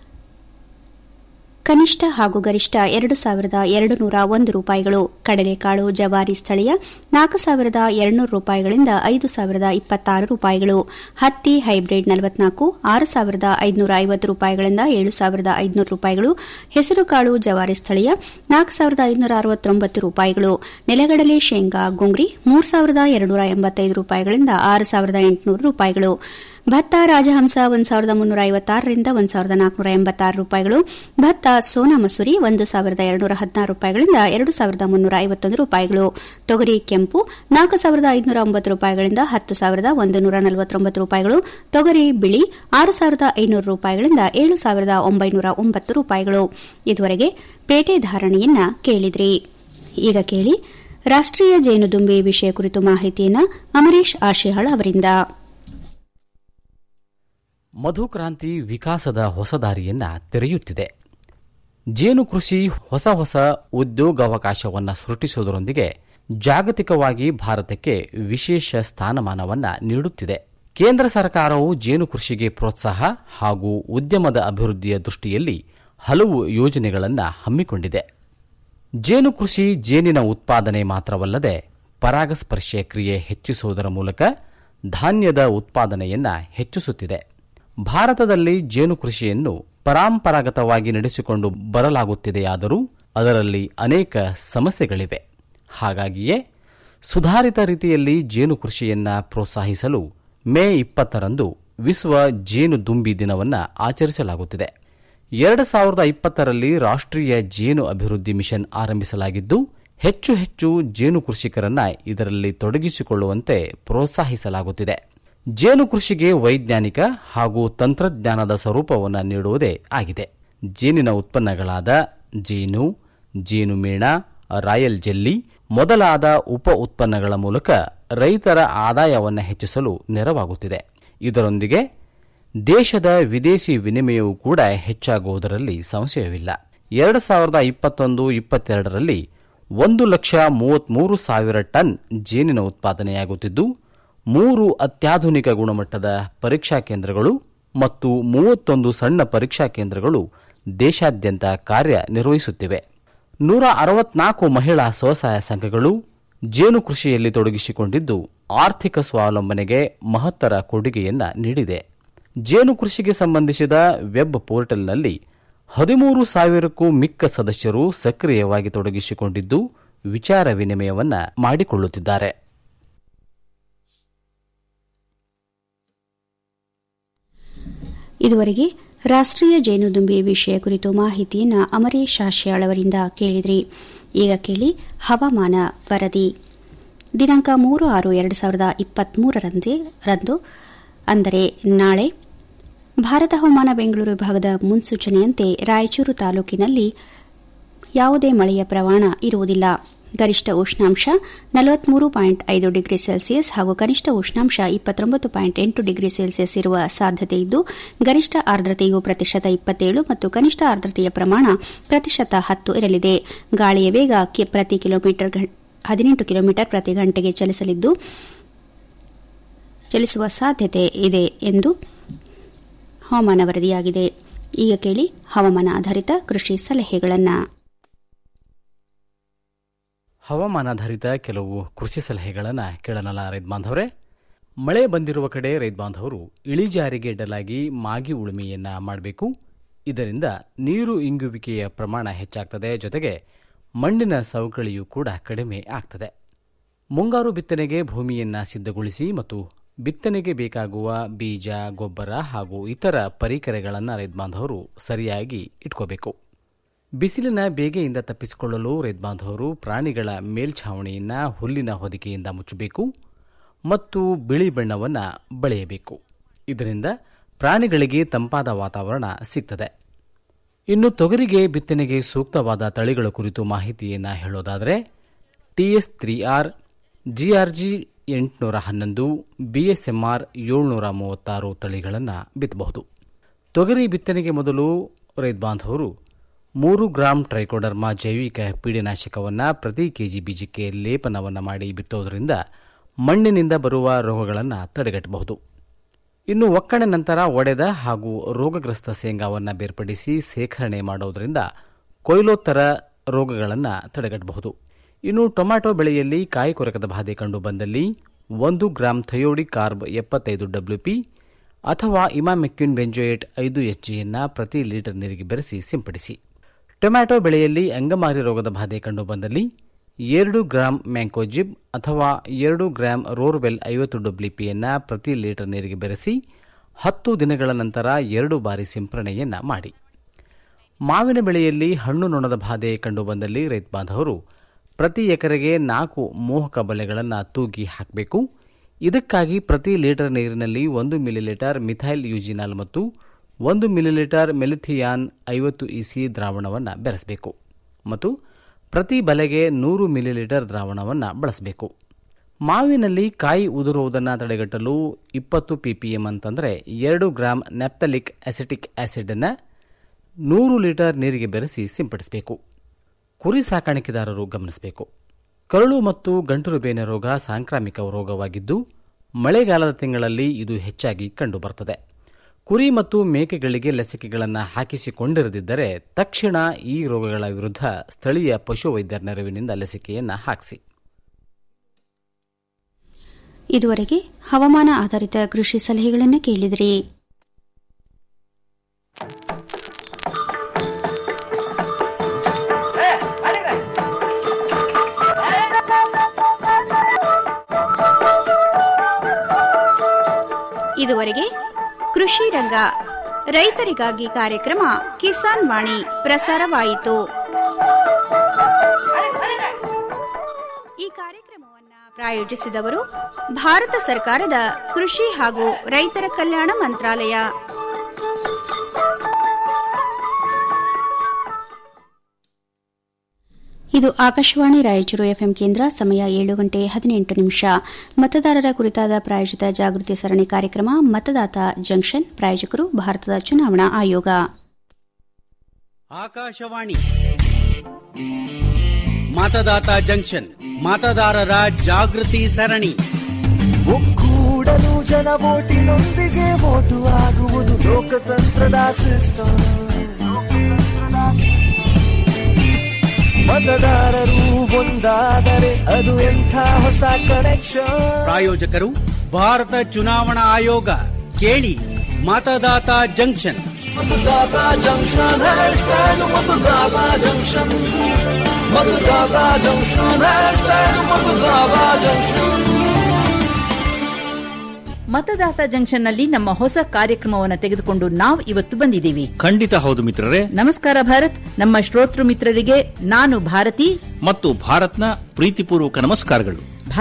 ಕನಿಷ್ಠ ಹಾಗೂ ಗರಿಷ್ಠ ಎರಡು ಸಾವಿರದ ಎರಡು ನೂರ ಒಂದು ರೂಪಾಯಿಗಳು ಕಡಲೆಕಾಳು ಜವಾರಿ ಸ್ಥಳೀಯ ನಾಲ್ಕು ಸಾವಿರದ ಎರಡುನೂರು ರೂಪಾಯಿಗಳಿಂದ ಐದು ಸಾವಿರದ ಇಪ್ಪತ್ತಾರು ರೂಪಾಯಿಗಳು ಹತ್ತಿ ಹೈಬ್ರಿಡ್ ನಲವತ್ನಾಲ್ಕು ಆರು ಸಾವಿರದ ಐದುನೂರ ಐವತ್ತು ರೂಪಾಯಿಗಳಿಂದ ಏಳು ಸಾವಿರದ ಐದುನೂರು ರೂಪಾಯಿಗಳು ಹೆಸರುಕಾಳು ಜವಾರಿ ಸ್ಥಳೀಯ ನಾಲ್ಕು ಸಾವಿರದ ಐದುನೂರ ಅರವತ್ತೊಂಬತ್ತು ರೂಪಾಯಿಗಳು ನೆಲಗಡಲೆ ಶೇಂಗಾ ಗುಂಗ್ರಿ ಮೂರು ಸಾವಿರದ ಎರಡುನೂರ ಎಂಬತ್ತೈದು ರೂಪಾಯಿಗಳಿಂದ ಆರು ಸಾವಿರದ ಎಂಟುನೂರು ರೂಪಾಯಿಗಳು ಭತ್ತ ರಾಜಹಂಸ ಒಂದು ಸಾವಿರದ ಮುನ್ನೂರ ಐವತ್ತಾರರಿಂದ ಒಂದು ಸಾವಿರದ ನಾಲ್ಕುನೂರ ಎಂಬತ್ತಾರು ರೂಪಾಯಿಗಳು ಭತ್ತ ಸೋನಾ ಮಸೂರಿ ಒಂದು ಸಾವಿರದ ಎರಡುನೂರ ಹದಿನಾರು ರೂಪಾಯಿಗಳಿಂದ ಎರಡು ಸಾವಿರದ ಮುನ್ನೂರ ಐವತ್ತೊಂದು ರೂಪಾಯಿಗಳು ತೊಗರಿ ಕೆಂಪು ನಾಲ್ಕು ಸಾವಿರದ ಐದುನೂರ ಒಂಬತ್ತು ರೂಪಾಯಿಗಳಿಂದ ಹತ್ತು ಸಾವಿರದ ಒಂದು ನೂರ ನಲವತ್ತೊಂಬತ್ತು ರೂಪಾಯಿಗಳು ತೊಗರಿ ಬಿಳಿ ಆರು ಸಾವಿರದ ಐನೂರು ರೂಪಾಯಿಗಳಿಂದ ಏಳು ಸಾವಿರದ ಒಂಬೈನೂರ ಒಂಬತ್ತು ರೂಪಾಯಿಗಳು ಇದುವರೆಗೆ ಪೇಟೆ ಧಾರಣೆಯನ್ನ ಕೇಳಿದ್ರಿ ಈಗ ಕೇಳಿ ರಾಷ್ಟ್ರೀಯ ಜೇನುದುಂಬಿ ವಿಷಯ ಕುರಿತು ಮಾಹಿತಿಯನ್ನ ಅಮರೇಶ್ ಆಶಿಹಾಳ್ ಅವರಿಂದ
ಮಧುಕ್ರಾಂತಿ ವಿಕಾಸದ ಹೊಸ ದಾರಿಯನ್ನ ತೆರೆಯುತ್ತಿದೆ ಜೇನು ಕೃಷಿ ಹೊಸ ಹೊಸ ಉದ್ಯೋಗಾವಕಾಶವನ್ನು ಸೃಷ್ಟಿಸುವುದರೊಂದಿಗೆ ಜಾಗತಿಕವಾಗಿ ಭಾರತಕ್ಕೆ ವಿಶೇಷ ಸ್ಥಾನಮಾನವನ್ನ ನೀಡುತ್ತಿದೆ ಕೇಂದ್ರ ಸರ್ಕಾರವು ಜೇನು ಕೃಷಿಗೆ ಪ್ರೋತ್ಸಾಹ ಹಾಗೂ ಉದ್ಯಮದ ಅಭಿವೃದ್ಧಿಯ ದೃಷ್ಟಿಯಲ್ಲಿ ಹಲವು ಯೋಜನೆಗಳನ್ನು ಹಮ್ಮಿಕೊಂಡಿದೆ ಜೇನು ಕೃಷಿ ಜೇನಿನ ಉತ್ಪಾದನೆ ಮಾತ್ರವಲ್ಲದೆ ಪರಾಗಸ್ಪರ್ಶ ಕ್ರಿಯೆ ಹೆಚ್ಚಿಸುವುದರ ಮೂಲಕ ಧಾನ್ಯದ ಉತ್ಪಾದನೆಯನ್ನ ಹೆಚ್ಚಿಸುತ್ತಿದೆ ಭಾರತದಲ್ಲಿ ಜೇನು ಕೃಷಿಯನ್ನು ಪರಂಪರಾಗತವಾಗಿ ನಡೆಸಿಕೊಂಡು ಬರಲಾಗುತ್ತಿದೆಯಾದರೂ ಅದರಲ್ಲಿ ಅನೇಕ ಸಮಸ್ಯೆಗಳಿವೆ ಹಾಗಾಗಿಯೇ ಸುಧಾರಿತ ರೀತಿಯಲ್ಲಿ ಜೇನು ಕೃಷಿಯನ್ನ ಪ್ರೋತ್ಸಾಹಿಸಲು ಮೇ ಇಪ್ಪತ್ತರಂದು ವಿಶ್ವ ಜೇನು ದುಂಬಿ ದಿನವನ್ನು ಆಚರಿಸಲಾಗುತ್ತಿದೆ ಎರಡು ಸಾವಿರದ ಇಪ್ಪತ್ತರಲ್ಲಿ ರಾಷ್ಟ್ರೀಯ ಜೇನು ಅಭಿವೃದ್ಧಿ ಮಿಷನ್ ಆರಂಭಿಸಲಾಗಿದ್ದು ಹೆಚ್ಚು ಹೆಚ್ಚು ಜೇನು ಕೃಷಿಕರನ್ನ ಇದರಲ್ಲಿ ತೊಡಗಿಸಿಕೊಳ್ಳುವಂತೆ ಪ್ರೋತ್ಸಾಹಿಸಲಾಗುತ್ತಿದೆ ಜೇನು ಕೃಷಿಗೆ ವೈಜ್ಞಾನಿಕ ಹಾಗೂ ತಂತ್ರಜ್ಞಾನದ ಸ್ವರೂಪವನ್ನು ನೀಡುವುದೇ ಆಗಿದೆ ಜೇನಿನ ಉತ್ಪನ್ನಗಳಾದ ಜೇನು ಜೇನುಮೇಣ ರಾಯಲ್ ಜೆಲ್ಲಿ ಮೊದಲಾದ ಉಪ ಉತ್ಪನ್ನಗಳ ಮೂಲಕ ರೈತರ ಆದಾಯವನ್ನು ಹೆಚ್ಚಿಸಲು ನೆರವಾಗುತ್ತಿದೆ ಇದರೊಂದಿಗೆ ದೇಶದ ವಿದೇಶಿ ವಿನಿಮಯವೂ ಕೂಡ ಹೆಚ್ಚಾಗುವುದರಲ್ಲಿ ಸಂಶಯವಿಲ್ಲ ಎರಡು ಸಾವಿರದ ಇಪ್ಪತ್ತೊಂದು ಇಪ್ಪತ್ತೆರಡರಲ್ಲಿ ಒಂದು ಲಕ್ಷ ಮೂವತ್ಮೂರು ಸಾವಿರ ಟನ್ ಜೇನಿನ ಉತ್ಪಾದನೆಯಾಗುತ್ತಿದ್ದು ಮೂರು ಅತ್ಯಾಧುನಿಕ ಗುಣಮಟ್ಟದ ಪರೀಕ್ಷಾ ಕೇಂದ್ರಗಳು ಮತ್ತು ಮೂವತ್ತೊಂದು ಸಣ್ಣ ಪರೀಕ್ಷಾ ಕೇಂದ್ರಗಳು ದೇಶಾದ್ಯಂತ ಕಾರ್ಯನಿರ್ವಹಿಸುತ್ತಿವೆ ನೂರ ಅರವತ್ನಾಲ್ಕು ಮಹಿಳಾ ಸ್ವಸಹಾಯ ಸಂಘಗಳು ಜೇನು ಕೃಷಿಯಲ್ಲಿ ತೊಡಗಿಸಿಕೊಂಡಿದ್ದು ಆರ್ಥಿಕ ಸ್ವಾವಲಂಬನೆಗೆ ಮಹತ್ತರ ಕೊಡುಗೆಯನ್ನ ನೀಡಿದೆ ಜೇನು ಕೃಷಿಗೆ ಸಂಬಂಧಿಸಿದ ವೆಬ್ ಪೋರ್ಟಲ್ನಲ್ಲಿ ಹದಿಮೂರು ಸಾವಿರಕ್ಕೂ ಮಿಕ್ಕ ಸದಸ್ಯರು ಸಕ್ರಿಯವಾಗಿ ತೊಡಗಿಸಿಕೊಂಡಿದ್ದು ವಿಚಾರ ವಿನಿಮಯವನ್ನ ಮಾಡಿಕೊಳ್ಳುತ್ತಿದ್ದಾರೆ
ಇದುವರೆಗೆ ರಾಷ್ಟ್ರೀಯ ಜೇನುದುಂಬಿ ವಿಷಯ ಕುರಿತು ಮಾಹಿತಿಯನ್ನು ಅಮರೇಶ್ ಶಾಶ್ಯಾಳ್ ಅವರಿಂದ ಕೇಳಿದ್ರಿ ಈಗ ಕೇಳಿ ಹವಾಮಾನ ವರದಿ ದಿನಾಂಕ ಮೂರು ಆರು ಎರಡು ಸಾವಿರದ ಇಪ್ಪತ್ಮೂರರಂದು ಅಂದರೆ ನಾಳೆ ಭಾರತ ಹವಾಮಾನ ಬೆಂಗಳೂರು ವಿಭಾಗದ ಮುನ್ಸೂಚನೆಯಂತೆ ರಾಯಚೂರು ತಾಲೂಕಿನಲ್ಲಿ ಯಾವುದೇ ಮಳೆಯ ಪ್ರಮಾಣ ಇರುವುದಿಲ್ಲ ಗರಿಷ್ಠ ಉಷ್ಣಾಂಶ ನಲವತ್ಮೂರು ಪಾಯಿಂಟ್ ಐದು ಡಿಗ್ರಿ ಸೆಲ್ಸಿಯಸ್ ಹಾಗೂ ಕನಿಷ್ಠ ಉಷ್ಣಾಂಶ ಇಪ್ಪತ್ತೊಂಬತ್ತು ಪಾಯಿಂಟ್ ಎಂಟು ಡಿಗ್ರಿ ಸೆಲ್ಸಿಯಸ್ ಇರುವ ಸಾಧ್ಯತೆ ಇದ್ದು ಗರಿಷ್ಠ ಆರ್ದ್ರತೆಯು ಪ್ರತಿಶತ ಇಪ್ಪತ್ತೇಳು ಮತ್ತು ಕನಿಷ್ಠ ಆರ್ದ್ರತೆಯ ಪ್ರಮಾಣ ಪ್ರತಿಶತ ಹತ್ತು ಇರಲಿದೆ ಗಾಳಿಯ ವೇಗ ಪ್ರತಿ ಕಿಲೋಮೀಟರ್ ಹದಿನೆಂಟು ಕಿಲೋಮೀಟರ್ ಪ್ರತಿ ಗಂಟೆಗೆ ಚಲಿಸಲಿದ್ದು ಚಲಿಸುವ ಸಾಧ್ಯತೆ ಇದೆ ಎಂದು ಹವಾಮಾನ ವರದಿಯಾಗಿದೆ ಈಗ ಕೇಳಿ ಹವಾಮಾನ ಆಧಾರಿತ ಕೃಷಿ ಸಲಹೆಗಳನ್ನು
ಹವಾಮಾನಾಧಾರಿತ ಕೆಲವು ಕೃಷಿ ಸಲಹೆಗಳನ್ನು ಕೇಳನಲ್ಲ ರೈತ ಬಾಂಧವರೇ ಮಳೆ ಬಂದಿರುವ ಕಡೆ ರೈತ ಬಾಂಧವರು ಇಳಿಜಾರಿಗೆ ಇಡಲಾಗಿ ಮಾಗಿ ಉಳುಮೆಯನ್ನ ಮಾಡಬೇಕು ಇದರಿಂದ ನೀರು ಇಂಗುವಿಕೆಯ ಪ್ರಮಾಣ ಹೆಚ್ಚಾಗ್ತದೆ ಜೊತೆಗೆ ಮಣ್ಣಿನ ಸವಕಳಿಯೂ ಕೂಡ ಕಡಿಮೆ ಆಗ್ತದೆ ಮುಂಗಾರು ಬಿತ್ತನೆಗೆ ಭೂಮಿಯನ್ನ ಸಿದ್ಧಗೊಳಿಸಿ ಮತ್ತು ಬಿತ್ತನೆಗೆ ಬೇಕಾಗುವ ಬೀಜ ಗೊಬ್ಬರ ಹಾಗೂ ಇತರ ಪರಿಕರಗಳನ್ನು ರೈತ ಬಾಂಧವರು ಸರಿಯಾಗಿ ಇಟ್ಕೋಬೇಕು ಬಿಸಿಲಿನ ಬೇಗೆಯಿಂದ ತಪ್ಪಿಸಿಕೊಳ್ಳಲು ರೈತ ಬಾಂಧವರು ಪ್ರಾಣಿಗಳ ಮೇಲ್ಛಾವಣಿಯನ್ನ ಹುಲ್ಲಿನ ಹೊದಿಕೆಯಿಂದ ಮುಚ್ಚಬೇಕು ಮತ್ತು ಬಿಳಿ ಬಣ್ಣವನ್ನು ಬಳೆಯಬೇಕು ಇದರಿಂದ ಪ್ರಾಣಿಗಳಿಗೆ ತಂಪಾದ ವಾತಾವರಣ ಸಿಗ್ತದೆ ಇನ್ನು ತೊಗರಿಗೆ ಬಿತ್ತನೆಗೆ ಸೂಕ್ತವಾದ ತಳಿಗಳ ಕುರಿತು ಮಾಹಿತಿಯನ್ನು ಹೇಳೋದಾದರೆ ಟಿಎಸ್ ತ್ರೀ ಆರ್ ಜಿಆರ್ಜಿ ಎಂಟುನೂರ ಹನ್ನೊಂದು ಬಿಎಸ್ಎಂಆರ್ ಏಳ್ನೂರ ಮೂವತ್ತಾರು ತಳಿಗಳನ್ನು ಬಿತ್ತಬಹುದು ತೊಗರಿ ಬಿತ್ತನೆಗೆ ಮೊದಲು ರೈತ ಬಾಂಧವರು ಮೂರು ಗ್ರಾಂ ಟ್ರೈಕೋಡರ್ಮಾ ಜೈವಿಕ ಪೀಡನಾಶಕವನ್ನು ಪ್ರತಿ ಕೆಜಿ ಬೀಜಕ್ಕೆ ಲೇಪನವನ್ನು ಮಾಡಿ ಬಿತ್ತೋದರಿಂದ ಮಣ್ಣಿನಿಂದ ಬರುವ ರೋಗಗಳನ್ನು ತಡೆಗಟ್ಟಬಹುದು ಇನ್ನು ಒಕ್ಕಣೆ ನಂತರ ಒಡೆದ ಹಾಗೂ ರೋಗಗ್ರಸ್ತ ಶೇಂಗಾವನ್ನು ಬೇರ್ಪಡಿಸಿ ಸೇಖರಣೆ ಮಾಡೋದರಿಂದ ಕೊಯ್ಲೋತ್ತರ ರೋಗಗಳನ್ನು ತಡೆಗಟ್ಟಬಹುದು ಇನ್ನು ಟೊಮ್ಯಾಟೊ ಬೆಳೆಯಲ್ಲಿ ಕಾಯಿ ಕೊರಕದ ಬಾಧೆ ಕಂಡು ಬಂದಲ್ಲಿ ಒಂದು ಗ್ರಾಂ ಥಯೋಡಿ ಕಾರ್ಬ್ ಎಪ್ಪತ್ತೈದು ಡಬ್ಲ್ಯೂಪಿ ಅಥವಾ ಇಮಾಮೆಕ್ಯೂನ್ ಬೆಂಜೋಯೇಟ್ ಐದು ಎಚ್ಜಿಯನ್ನು ಪ್ರತಿ ಲೀಟರ್ ನೀರಿಗೆ ಬೆರೆಸಿ ಸಿಂಪಡಿಸಿ ಟೊಮ್ಯಾಟೊ ಬೆಳೆಯಲ್ಲಿ ಅಂಗಮಾರಿ ರೋಗದ ಬಾಧೆ ಕಂಡು ಬಂದಲ್ಲಿ ಎರಡು ಗ್ರಾಂ ಮ್ಯಾಂಕೋಜಿಬ್ ಅಥವಾ ಎರಡು ಗ್ರಾಂ ರೋರ್ವೆಲ್ ಐವತ್ತು ಡಬ್ಲ್ಯೂಪಿಯನ್ನು ಪ್ರತಿ ಲೀಟರ್ ನೀರಿಗೆ ಬೆರೆಸಿ ಹತ್ತು ದಿನಗಳ ನಂತರ ಎರಡು ಬಾರಿ ಸಿಂಪರಣೆಯನ್ನು ಮಾಡಿ ಮಾವಿನ ಬೆಳೆಯಲ್ಲಿ ಹಣ್ಣು ನೊಣದ ಬಾಧೆ ಕಂಡುಬಂದಲ್ಲಿ ರೈತ ಬಾಂಧವರು ಪ್ರತಿ ಎಕರೆಗೆ ನಾಲ್ಕು ಮೋಹಕ ಬಲೆಗಳನ್ನು ತೂಗಿ ಹಾಕಬೇಕು ಇದಕ್ಕಾಗಿ ಪ್ರತಿ ಲೀಟರ್ ನೀರಿನಲ್ಲಿ ಒಂದು ಮಿಲಿಲೀಟರ್ ಮಿಥೈಲ್ ಯೂಜಿನಾಲ್ ಮತ್ತು ಒಂದು ಮಿಲಿಲೀಟರ್ ಮೆಲಿಥಿಯಾನ್ ಐವತ್ತು ಇಸಿ ದ್ರಾವಣವನ್ನು ಬೆರೆಸಬೇಕು ಮತ್ತು ಪ್ರತಿ ಬಲೆಗೆ ನೂರು ಮಿಲಿಲೀಟರ್ ದ್ರಾವಣವನ್ನು ಬಳಸಬೇಕು ಮಾವಿನಲ್ಲಿ ಕಾಯಿ ಉದುರುವುದನ್ನು ತಡೆಗಟ್ಟಲು ಇಪ್ಪತ್ತು ಪಿಪಿಎಂ ಅಂತಂದರೆ ಎರಡು ಗ್ರಾಂ ನೆಪ್ತಲಿಕ್ ಅಸಿಟಿಕ್ ಆಸಿಡನ್ನು ನೂರು ಲೀಟರ್ ನೀರಿಗೆ ಬೆರೆಸಿ ಸಿಂಪಡಿಸಬೇಕು ಕುರಿ ಸಾಕಾಣಿಕೆದಾರರು ಗಮನಿಸಬೇಕು ಕರಳು ಮತ್ತು ಗಂಟಲು ಬೇನೆ ರೋಗ ಸಾಂಕ್ರಾಮಿಕ ರೋಗವಾಗಿದ್ದು ಮಳೆಗಾಲದ ತಿಂಗಳಲ್ಲಿ ಇದು ಹೆಚ್ಚಾಗಿ ಕಂಡುಬರುತ್ತದೆ ಕುರಿ ಮತ್ತು ಮೇಕೆಗಳಿಗೆ ಲಸಿಕೆಗಳನ್ನು ಹಾಕಿಸಿಕೊಂಡಿರದಿದ್ದರೆ ತಕ್ಷಣ ಈ ರೋಗಗಳ ವಿರುದ್ಧ ಸ್ಥಳೀಯ ಪಶುವೈದ್ಯರ ನೆರವಿನಿಂದ ಲಸಿಕೆಯನ್ನು ಹಾಕಿಸಿ
ಇದುವರೆಗೆ ಹವಾಮಾನ ಆಧಾರಿತ ಕೃಷಿ ಸಲಹೆಗಳನ್ನು ಕೇಳಿದಿರಿ ಇದುವರೆಗೆ ಕೃಷಿ ರಂಗ ರೈತರಿಗಾಗಿ ಕಾರ್ಯಕ್ರಮ ಕಿಸಾನ್ ವಾಣಿ ಪ್ರಸಾರವಾಯಿತು ಈ ಕಾರ್ಯಕ್ರಮವನ್ನು ಪ್ರಾಯೋಜಿಸಿದವರು ಭಾರತ ಸರ್ಕಾರದ ಕೃಷಿ ಹಾಗೂ ರೈತರ ಕಲ್ಯಾಣ ಮಂತ್ರಾಲಯ ಇದು ಆಕಾಶವಾಣಿ ರಾಯಚೂರು ಎಫ್ಎಂ ಕೇಂದ್ರ ಸಮಯ ಏಳು ಗಂಟೆ ಹದಿನೆಂಟು ನಿಮಿಷ ಮತದಾರರ ಕುರಿತಾದ ಪ್ರಾಯೋಜಿತ ಜಾಗೃತಿ ಸರಣಿ ಕಾರ್ಯಕ್ರಮ ಮತದಾತ ಜಂಕ್ಷನ್ ಪ್ರಾಯೋಜಕರು ಭಾರತದ ಚುನಾವಣಾ ಆಯೋಗ
ಆಕಾಶವಾಣಿ ಮತದಾತ ಜಂಕ್ಷನ್ ಮತದಾರರ ಜಾಗೃತಿ ಸರಣಿ
ಒಕ್ಕೂಡಲು ಜನ ಓಟಿನೊಂದಿಗೆ ಓಟು ಆಗುವುದು ಲೋಕತಂತ್ರದ ಸಿಸ್ಟಮ್ ಮತದಾರರು ಒಂದಾದರೆ ಅದು ಎಂಥ ಹೊಸ ಕನೆಕ್ಷನ್
ಪ್ರಾಯೋಜಕರು ಭಾರತ ಚುನಾವಣಾ ಆಯೋಗ ಕೇಳಿ ಮತದಾತ ಜಂಕ್ಷನ್
ಮತದಾತ ಜಂಕ್ಷನ್ ಹ್ಯಾಶ್ಟ್ಯಾಗ್ ಮತದಾತ ಜಂಕ್ಷನ್ ಮತದಾತ ಜಂಕ್ಷನ್ ಹ್ಯಾಶ್ಟ್ಯಾಗ್ ಮತದಾತ ಜಂಕ್ಷನ್
ಮತದಾತ ಜಂಕ್ಷನ್ನಲ್ಲಿ ನಮ್ಮ ಹೊಸ ಕಾರ್ಯಕ್ರಮವನ್ನು ತೆಗೆದುಕೊಂಡು ನಾವು ಇವತ್ತು ಬಂದಿದ್ದೀವಿ
ಖಂಡಿತ ಹೌದು ಮಿತ್ರರೇ
ನಮಸ್ಕಾರ ಭಾರತ್ ನಮ್ಮ ಶ್ರೋತೃ ಮಿತ್ರರಿಗೆ ನಾನು ಭಾರತಿ
ಮತ್ತು ಭಾರತ್ನ ಪ್ರೀತಿಪೂರ್ವಕ ನಮಸ್ಕಾರಗಳು
ಭಾರತ್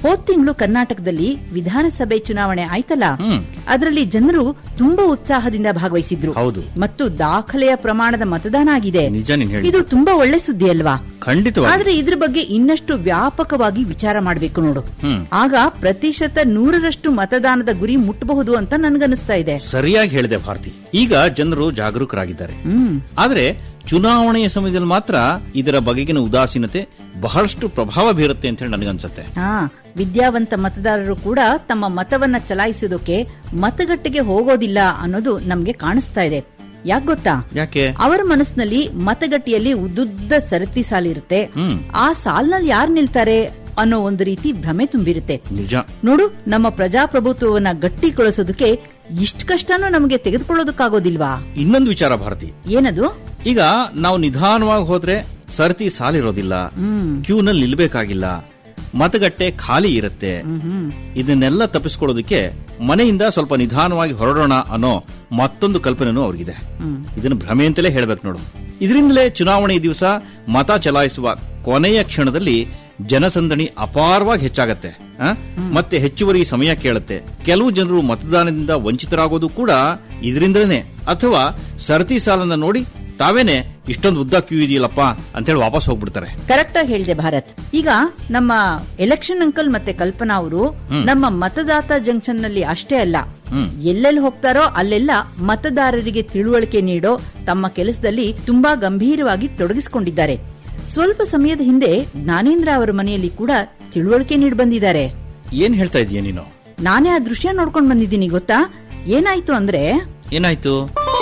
ಹೋದ್ ತಿಂಗಳು ಕರ್ನಾಟಕದಲ್ಲಿ ವಿಧಾನಸಭೆ ಚುನಾವಣೆ ಆಯ್ತಲ್ಲ ಅದರಲ್ಲಿ ಜನರು ತುಂಬಾ ಉತ್ಸಾಹದಿಂದ ಭಾಗವಹಿಸಿದ್ರು
ಹೌದು.
ಮತ್ತು ದಾಖಲೆಯ ಪ್ರಮಾಣದ ಮತದಾನ ಆಗಿದೆ
ನಿಜ ನೀನ್ ಹೇಳಿದ್ದು.
ಇದು ತುಂಬಾ ಒಳ್ಳೆ ಸುದ್ದಿ ಅಲ್ವಾ
ಖಂಡಿತವಾಗಿ
ಆದ್ರೆ ಇದ್ರ ಬಗ್ಗೆ ಇನ್ನಷ್ಟು ವ್ಯಾಪಕವಾಗಿ ವಿಚಾರ ಮಾಡಬೇಕು ನೋಡು
ಹ್ಮ್.
ಆಗ ಪ್ರತಿಶತ ನೂರರಷ್ಟು ಮತದಾನದ ಗುರಿ ಮುಟ್ಟಬಹುದು ಅಂತ ನನ್ಗನ್ನಿಸ್ತಾ ಇದೆ
ಸರಿಯಾಗಿ ಹೇಳಿದೆ ಭಾರತಿ ಈಗ ಜನರು ಜಾಗರೂಕರಾಗಿದ್ದಾರೆ
ಹ್ಮ್
ಆದ್ರೆ ಚುನಾವಣೆಯ ಸಮಯದಲ್ಲಿ ಮಾತ್ರ ಇದರ ಬಗೆಗಿನ ಉದಾಸೀನತೆ ಬಹಳಷ್ಟು ಪ್ರಭಾವ ಬೀರುತ್ತೆ ಅಂತ ಹೇಳಿ ನನಗನ್ಸುತ್ತೆ
ಹಾ ವಿದ್ಯಾವಂತ ಮತದಾರರು ಕೂಡ ತಮ್ಮ ಮತವನ್ನ ಚಲಾಯಿಸೋದಕ್ಕೆ ಮತಗಟ್ಟೆಗೆ ಹೋಗೋದಿಲ್ಲ ಅನ್ನೋದು ನಮ್ಗೆ ಕಾಣಿಸ್ತಾ ಇದೆ ಯಾಕ್ ಗೊತ್ತಾ
ಯಾಕೆ
ಅವರ ಮನಸ್ಸಿನಲ್ಲಿ ಮತಗಟ್ಟೆಯಲ್ಲಿ ಉದ್ದುದ್ದ ಸರತಿ ಸಾಲಿರುತ್ತೆ
ಹ್ಮ್
ಆ ಸಾಲಿನಲ್ಲಿ ಯಾರು ನಿಲ್ತಾರೆ ಅನ್ನೋ ಒಂದು ರೀತಿ ಭ್ರಮೆ ತುಂಬಿರುತ್ತೆ
ನಿಜ
ನೋಡು ನಮ್ಮ ಪ್ರಜಾಪ್ರಭುತ್ವವನ್ನ ಗಟ್ಟಿಗೊಳಿಸೋದಕ್ಕೆ ಇಷ್ಟ ಕಷ್ಟನೂ ನಮಗೆ ತೆಗೆದುಕೊಳ್ಳೋದಕ್ಕಾಗೋದಿಲ್ವಾ
ಇನ್ನೊಂದು ವಿಚಾರ ಭಾರತಿ
ಏನದು
ಈಗ ನಾವು ನಿಧಾನವಾಗಿ ಹೋದ್ರೆ ಸರತಿ ಸಾಲಿರೋದಿಲ್ಲ ಕ್ಯೂನಲ್ಲಿ ನಿಲ್ಬೇಕಾಗಿಲ್ಲ ಮತಗಟ್ಟೆ ಖಾಲಿ ಇರುತ್ತೆ ಇದನ್ನೆಲ್ಲ ತಪ್ಪಿಸ್ಕೊಳ್ಳೋದಕ್ಕೆ ಮನೆಯಿಂದ ಸ್ವಲ್ಪ ನಿಧಾನವಾಗಿ ಹೊರಡೋಣ ಅನ್ನೋ ಮತ್ತೊಂದು ಕಲ್ಪನೆನೂ ಅವ್ರಿಗಿದೆ ಇದನ್ನು ಭ್ರಮೆ ಅಂತಲೇ ಹೇಳ್ಬೇಕು ನೋಡು ಇದರಿಂದಲೇ ಚುನಾವಣೆ ದಿವಸ ಮತ ಚಲಾಯಿಸುವ ಕೊನೆಯ ಕ್ಷಣದಲ್ಲಿ ಜನಸಂದಣಿ ಅಪಾರವಾಗಿ ಹೆಚ್ಚಾಗತ್ತೆ ಆ? ಮತ್ತೆ ಹೆಚ್ಚುವರಿ ಸಮಯ ಕೇಳುತ್ತೆ ಕೆಲವು ಜನರು ಮತದಾನದಿಂದ ವಂಚಿತರಾಗೋದು ಕೂಡ ಇದರಿಂದಲೇ ಅಥವಾ ಸರತಿ ಸಾಲನ್ನ ನೋಡಿ ತಾವೇನೆ ಇಷ್ಟೊಂದು ಉದ್ದ ಕ್ಯೂ ಇದೆಯಲ್ಲಪ್ಪ ಅಂತೇಳಿ ವಾಪಸ್ ಹೋಗ್ಬಿಡ್ತಾರೆ
ಕರೆಕ್ಟ್ ಆಗಿ ಹೇಳಿದೆ ಭಾರತ್ ಈಗ ನಮ್ಮ ಎಲೆಕ್ಷನ್ ಅಂಕಲ್ ಮತ್ತೆ ಕಲ್ಪನಾ ಅವರು ನಮ್ಮ ಮತದಾತ ಜಂಕ್ಷನ್ ನಲ್ಲಿ ಅಷ್ಟೇ ಅಲ್ಲ ಎಲ್ಲೆಲ್ಲಿ ಹೋಗ್ತಾರೋ ಅಲ್ಲೆಲ್ಲ ಮತದಾರರಿಗೆ ತಿಳುವಳಿಕೆ ನೀಡೋ ತಮ್ಮ ಕೆಲಸದಲ್ಲಿ ತುಂಬಾ ಗಂಭೀರವಾಗಿ ತೊಡಗಿಸಿಕೊಂಡಿದ್ದಾರೆ ಸ್ವಲ್ಪ ಸಮಯದ ಹಿಂದೆ ಜ್ಞಾನೇಂದ್ರ ಅವರ ಮನೆಯಲ್ಲಿ ಕೂಡ ತಿಳುವಳಿಕೆ ನೀಡಿ ಬಂದಿದ್ದಾರೆ
ಏನ್ ಹೇಳ್ತಾ ಇದೀಯ ನೀನು
ನಾನೇ ಆ ದೃಶ್ಯ ನೋಡ್ಕೊಂಡ್ ಬಂದಿದ್ದೀನಿ ಗೊತ್ತಾ ಏನಾಯ್ತು ಅಂದ್ರೆ
ಏನಾಯ್ತು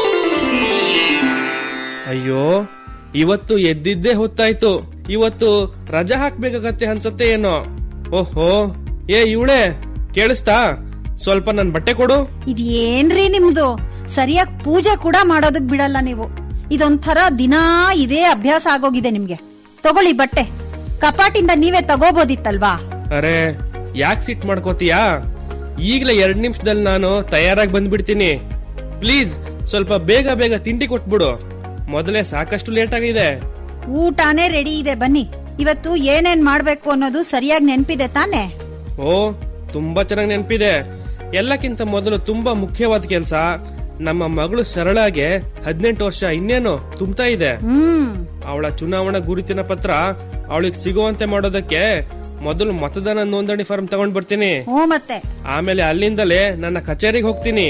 ಅಯ್ಯೋ ಇವತ್ತು ಎದ್ದಿದ್ದೇ ಹೊತ್ತಾಯ್ತು ಇವತ್ತು ರಜಾ ಹಾಕ್ಬೇಕಾಗತ್ತೆ ಅನ್ಸತ್ತೆ ಏನೋ ಓಹೋ ಏ ಇವಳೆ ಕೇಳಿಸ್ತಾ ಸ್ವಲ್ಪ ನನ್ ಬಟ್ಟೆ ಕೊಡು
ಇದೇನ್ರಿ ನಿಮ್ದು ಸರಿಯಾಗಿ ಪೂಜೆ ಕೂಡ ಮಾಡೋದಕ್ ಬಿಡಲ್ಲ ನೀವು ಇದೊಂಥರ ದಿನಾ ಇದೇ ಅಭ್ಯಾಸ ಆಗೋಗಿದೆ ನಿಮ್ಗೆ ತಗೊಳ್ಳಿ ಬಟ್ಟೆ ಕಪಾಟಿಂದ ನೀವೇ ತಗೋಬೋದಿತ್ತಲ್ವಾ
ಅರೆ ಯಾಕೆ ಸಿಟ್ ಮಾಡ್ಕೋತೀಯಾ ಈಗ್ಲೇ ಎರಡ್ ನಿಮಿಷದಲ್ಲಿ ನಾನು ತಯಾರಾಗಿ ಬಂದ್ಬಿಡ್ತೀನಿ ಪ್ಲೀಸ್ ಸ್ವಲ್ಪ ಬೇಗ ಬೇಗ ತಿಂಡಿ ಕೊಟ್ಬಿಡು ಮೊದಲೇ ಸಾಕಷ್ಟು ಲೇಟ್ ಆಗಿದೆ
ಊಟನೇ ರೆಡಿ ಇದೆ ಬನ್ನಿ ಇವತ್ತು ಏನೇನ್ ಮಾಡ್ಬೇಕು ಅನ್ನೋದು ಸರಿಯಾಗಿ ನೆನ್ಪಿದೆ ತಾನೇ
ಓ ತುಂಬಾ ಚೆನ್ನಾಗಿ ನೆನಪಿದೆ ಎಲ್ಲಕ್ಕಿಂತ ಮೊದಲು ತುಂಬಾ ಮುಖ್ಯವಾದ ಕೆಲಸ ನಮ್ಮ ಮಗಳು ಸರಳಾಗೆ ಹದಿನೆಂಟು ವರ್ಷ ಇನ್ನೇನು ತುಂಬ್ತಾ ಇದೆ
ಹ್ಮ್
ಅವಳ ಚುನಾವಣಾ ಗುರುತಿನ ಪತ್ರ ಅವಳಿಗೆ ಸಿಗುವಂತೆ ಮಾಡೋದಕ್ಕೆ ಮೊದಲು ಮತದಾನ ನೋಂದಣಿ ಫಾರ್ಮ್ ತಗೊಂಡ್ ಬರ್ತೀನಿ
ಹ್ಞೂ ಮತ್ತೆ
ಆಮೇಲೆ ಅಲ್ಲಿಂದಲೇ ನನ್ನ ಕಚೇರಿಗೆ ಹೋಗ್ತೀನಿ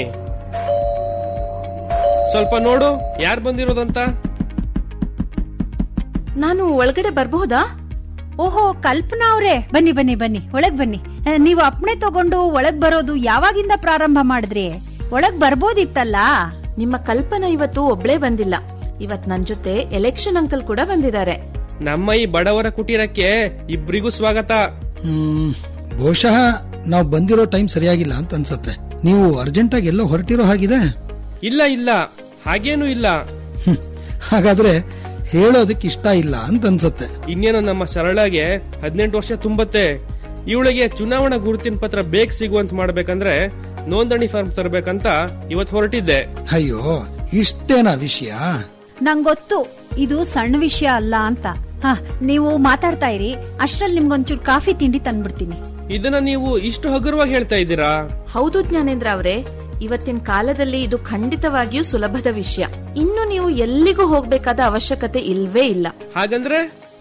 ಸ್ವಲ್ಪ ನೋಡು ಯಾರು ಬಂದಿರೋದಂತ
ನಾನು ಒಳಗಡೆ ಬರಬಹುದಾ
ಓಹೋ ಕಲ್ಪನಾ ಅವ್ರೆ ಬನ್ನಿ ಬನ್ನಿ ಬನ್ನಿ ಒಳಗ್ ಬನ್ನಿ ಆ, ನೀವು ಅಪ್ನೆ ತಗೊಂಡು ಒಳಗ್ ಬರೋದು ಯಾವಾಗಿಂದ ಪ್ರಾರಂಭ ಮಾಡಿದ್ರಿ ಒಳಗ್ ಬರ್ಬೋದಿತ್ತಲ್ಲ
ನಿಮ್ಮ ಕಲ್ಪನಾ ಇವತ್ತು ಒಬ್ಳೇ ಬಂದಿಲ್ಲ ಇವತ್ ನನ್ ಜೊತೆ ಎಲೆಕ್ಷನ್ ಅಂಕಲ್ ಕೂಡ ಬಂದಿದ್ದಾರೆ
ನಮ್ಮ ಈ ಬಡವರ ಕುಟೀರಕ್ಕೆ ಇಬ್ರಿಗೂ ಸ್ವಾಗತ
ಹ್ಮ್ ಬಹುಶಃ ನಾವು ಬಂದಿರೋ ಟೈಮ್ ಸರಿಯಾಗಿಲ್ಲ ಅಂತ ಅನ್ಸತ್ತೆ ನೀವು ಅರ್ಜೆಂಟ್ ಆಗಿ ಎಲ್ಲೋ ಹೊರಟಿರೋ ಹಾಗಿದೆ
ಇಲ್ಲ ಇಲ್ಲ ಹಾಗೇನೂ ಇಲ್ಲ
ಹ್ಮ್. ಹಾಗಾದ್ರೆ ಹೇಳೋದಕ್ಕೆ ಇಷ್ಟ ಇಲ್ಲ ಅಂತ ಅನ್ಸತ್ತೆ
ಇನ್ನೇನು ನಮ್ಮ ಸರಳಗೆ ಹದಿನೆಂಟು ವರ್ಷ ತುಂಬತ್ತೆ ಇವಳಿಗೆ ಚುನಾವಣಾ ಗುರುತಿನ ಪತ್ರ ಬೇಗ ಸಿಗುವಂತ ಮಾಡ್ಬೇಕಂದ್ರೆ ನೋಂದಣಿ ಫಾರ್ಮ್ ತರಬೇಕಂತ ಇವತ್ ಹೊರಟಿದ್ದೆ
ಅಯ್ಯೋ ಇಷ್ಟೇನಾ ವಿಷಯ
ನಂಗೊತ್ತು ಇದು ಸಣ್ಣ ವಿಷಯ ಅಲ್ಲ ಅಂತ ಹ ನೀವು ಮಾತಾಡ್ತಾ ಇರಿ ಅಷ್ಟ್ರಲ್ಲಿ ನಿಮ್ಗೊಂಚೂರು ಕಾಫಿ ತಿಂಡಿ ತಂದ್ಬಿಡ್ತೀನಿ
ಇದನ್ನ ನೀವು ಇಷ್ಟು ಹಗುರವಾಗಿ ಹೇಳ್ತಾ ಇದ್ದೀರಾ
ಹೌದು ಜ್ಞಾನೇಂದ್ರ ಅವರೇ ಇವತ್ತಿನ ಕಾಲದಲ್ಲಿ ಇದು ಖಂಡಿತವಾಗಿಯೂ ಸುಲಭದ ವಿಷಯ ಇನ್ನು ನೀವು ಎಲ್ಲಿಗೂ ಹೋಗ್ಬೇಕಾದ ಅವಶ್ಯಕತೆ ಇಲ್ವೇ ಇಲ್ಲ
ಹಾಗಂದ್ರೆ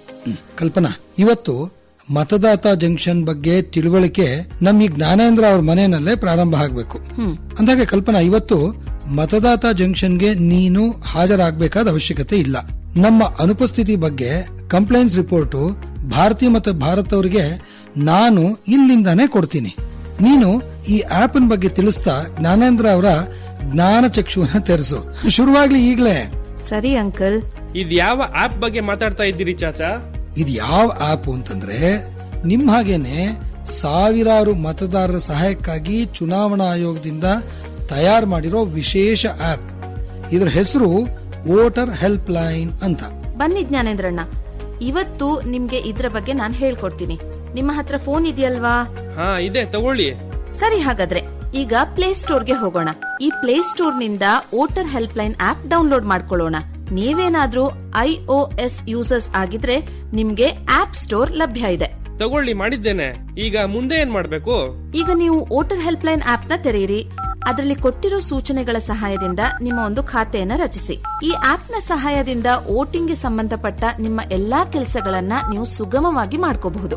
ಕಲ್ಪನಾ ಇವತ್ತು ಮತದಾತ ಜಂಕ್ಷನ್ ಬಗ್ಗೆ ತಿಳುವಳಿಕೆ ನಮ್ ಈ ಜ್ಞಾನೇಂದ್ರ ಅವ್ರ ಮನೆಯಲ್ಲೇ ಪ್ರಾರಂಭ ಆಗ್ಬೇಕು
ಹ್ಮ್
ಅಂದಾಗೆ ಕಲ್ಪನಾ ಇವತ್ತು ಮತದಾತ ಜಂಕ್ಷನ್ಗೆ ನೀನು ಹಾಜರಾಗಬೇಕಾದ ಅವಶ್ಯಕತೆ ಇಲ್ಲ ನಮ್ಮ ಅನುಪಸ್ಥಿತಿ ಬಗ್ಗೆ ಕಂಪ್ಲೇಂಟ್ಸ್ ರಿಪೋರ್ಟ್ ಭಾರತಿ ಮತ್ತು ಭಾರತ್ ಅವರಿಗೆ ನಾನು ಇಲ್ಲಿಂದಾನೇ ಕೊಡ್ತೀನಿ ನೀನು ಈ ಆಪ್ ಬಗ್ಗೆ ತಿಳಿಸ್ತಾ ಜ್ಞಾನೇಂದ್ರ ಅವರ ಜ್ಞಾನ ಚಕ್ಷುವನ್ನ ತೆರೆಸು ಶುರುವಾಗ್ಲಿ ಈಗ್ಲೇ
ಸರಿ ಅಂಕಲ್
ಇದ್ ಯಾವ ಆಪ್ ಬಗ್ಗೆ ಮಾತಾಡ್ತಾ ಇದ್ದೀರಿ ಚಾಚಾ
ಇದು ಯಾವ ಆಪ್ ಅಂತಂದ್ರೆ ನಿಮ್ ಹಾಗೇನೆ ಸಾವಿರಾರು ಮತದಾರರ ಸಹಾಯಕ್ಕಾಗಿ ಚುನಾವಣಾ ಆಯೋಗದಿಂದ ತಯಾರು ಮಾಡಿರೋ ವಿಶೇಷ ಆಪ್ ಇದರ ಹೆಸರು ವೋಟರ್ ಹೆಲ್ಪ್ ಲೈನ್ ಅಂತ
ಬನ್ನಿ ಜ್ಞಾನೇಂದ್ರಣ್ಣ ಇವತ್ತು ನಿಮ್ಗೆ ಇದ್ರ ಬಗ್ಗೆ ನಾನು ಹೇಳ್ಕೊಡ್ತೀನಿ ನಿಮ್ಮ ಹತ್ರ ಫೋನ್ ಇದೆಯಲ್ವಾ
ಹಾ ಇದೆ ತಗೊಳ್ಳಿ
ಸರಿ ಹಾಗಾದ್ರೆ ಈಗ ಪ್ಲೇ ಸ್ಟೋರ್ಗೆ ಹೋಗೋಣ ಈ ಪ್ಲೇ ಸ್ಟೋರ್ ನಿಂದ voter helpline app download ಮಾಡ್ಕೊಳ್ಳೋಣ ನೀವೇನಾದ್ರೂ ಐಒಎಸ್ ಯೂಸರ್ಸ್ ಆಗಿದ್ರೆ ನಿಮ್ಗೆ ಆಪ್ ಸ್ಟೋರ್ ಲಭ್ಯ ಇದೆ
ತಗೊಳ್ಳಿ ಮಾಡಿದ್ದೇನೆ ಈಗ ಮುಂದೆ ಏನ್ ಮಾಡ್ಬೇಕು
ಈಗ ನೀವು ವೋಟರ್ ಹೆಲ್ಪ್ ಲೈನ್ ಆಪ್ ನ ತೆರೆಯಿರಿ ಅದರಲ್ಲಿ ಕೊಟ್ಟಿರೋ ಸೂಚನೆಗಳ ಸಹಾಯದಿಂದ ನಿಮ್ಮ ಒಂದು ಖಾತೆಯನ್ನ ರಚಿಸಿ ಈ ಆಪ್ ನ ಸಹಾಯದಿಂದ ವೋಟಿಂಗ್ಗೆ ಸಂಬಂಧಪಟ್ಟ ನಿಮ್ಮ ಎಲ್ಲಾ ಕೆಲಸಗಳನ್ನ ನೀವು ಸುಗಮವಾಗಿ ಮಾಡ್ಕೋಬಹುದು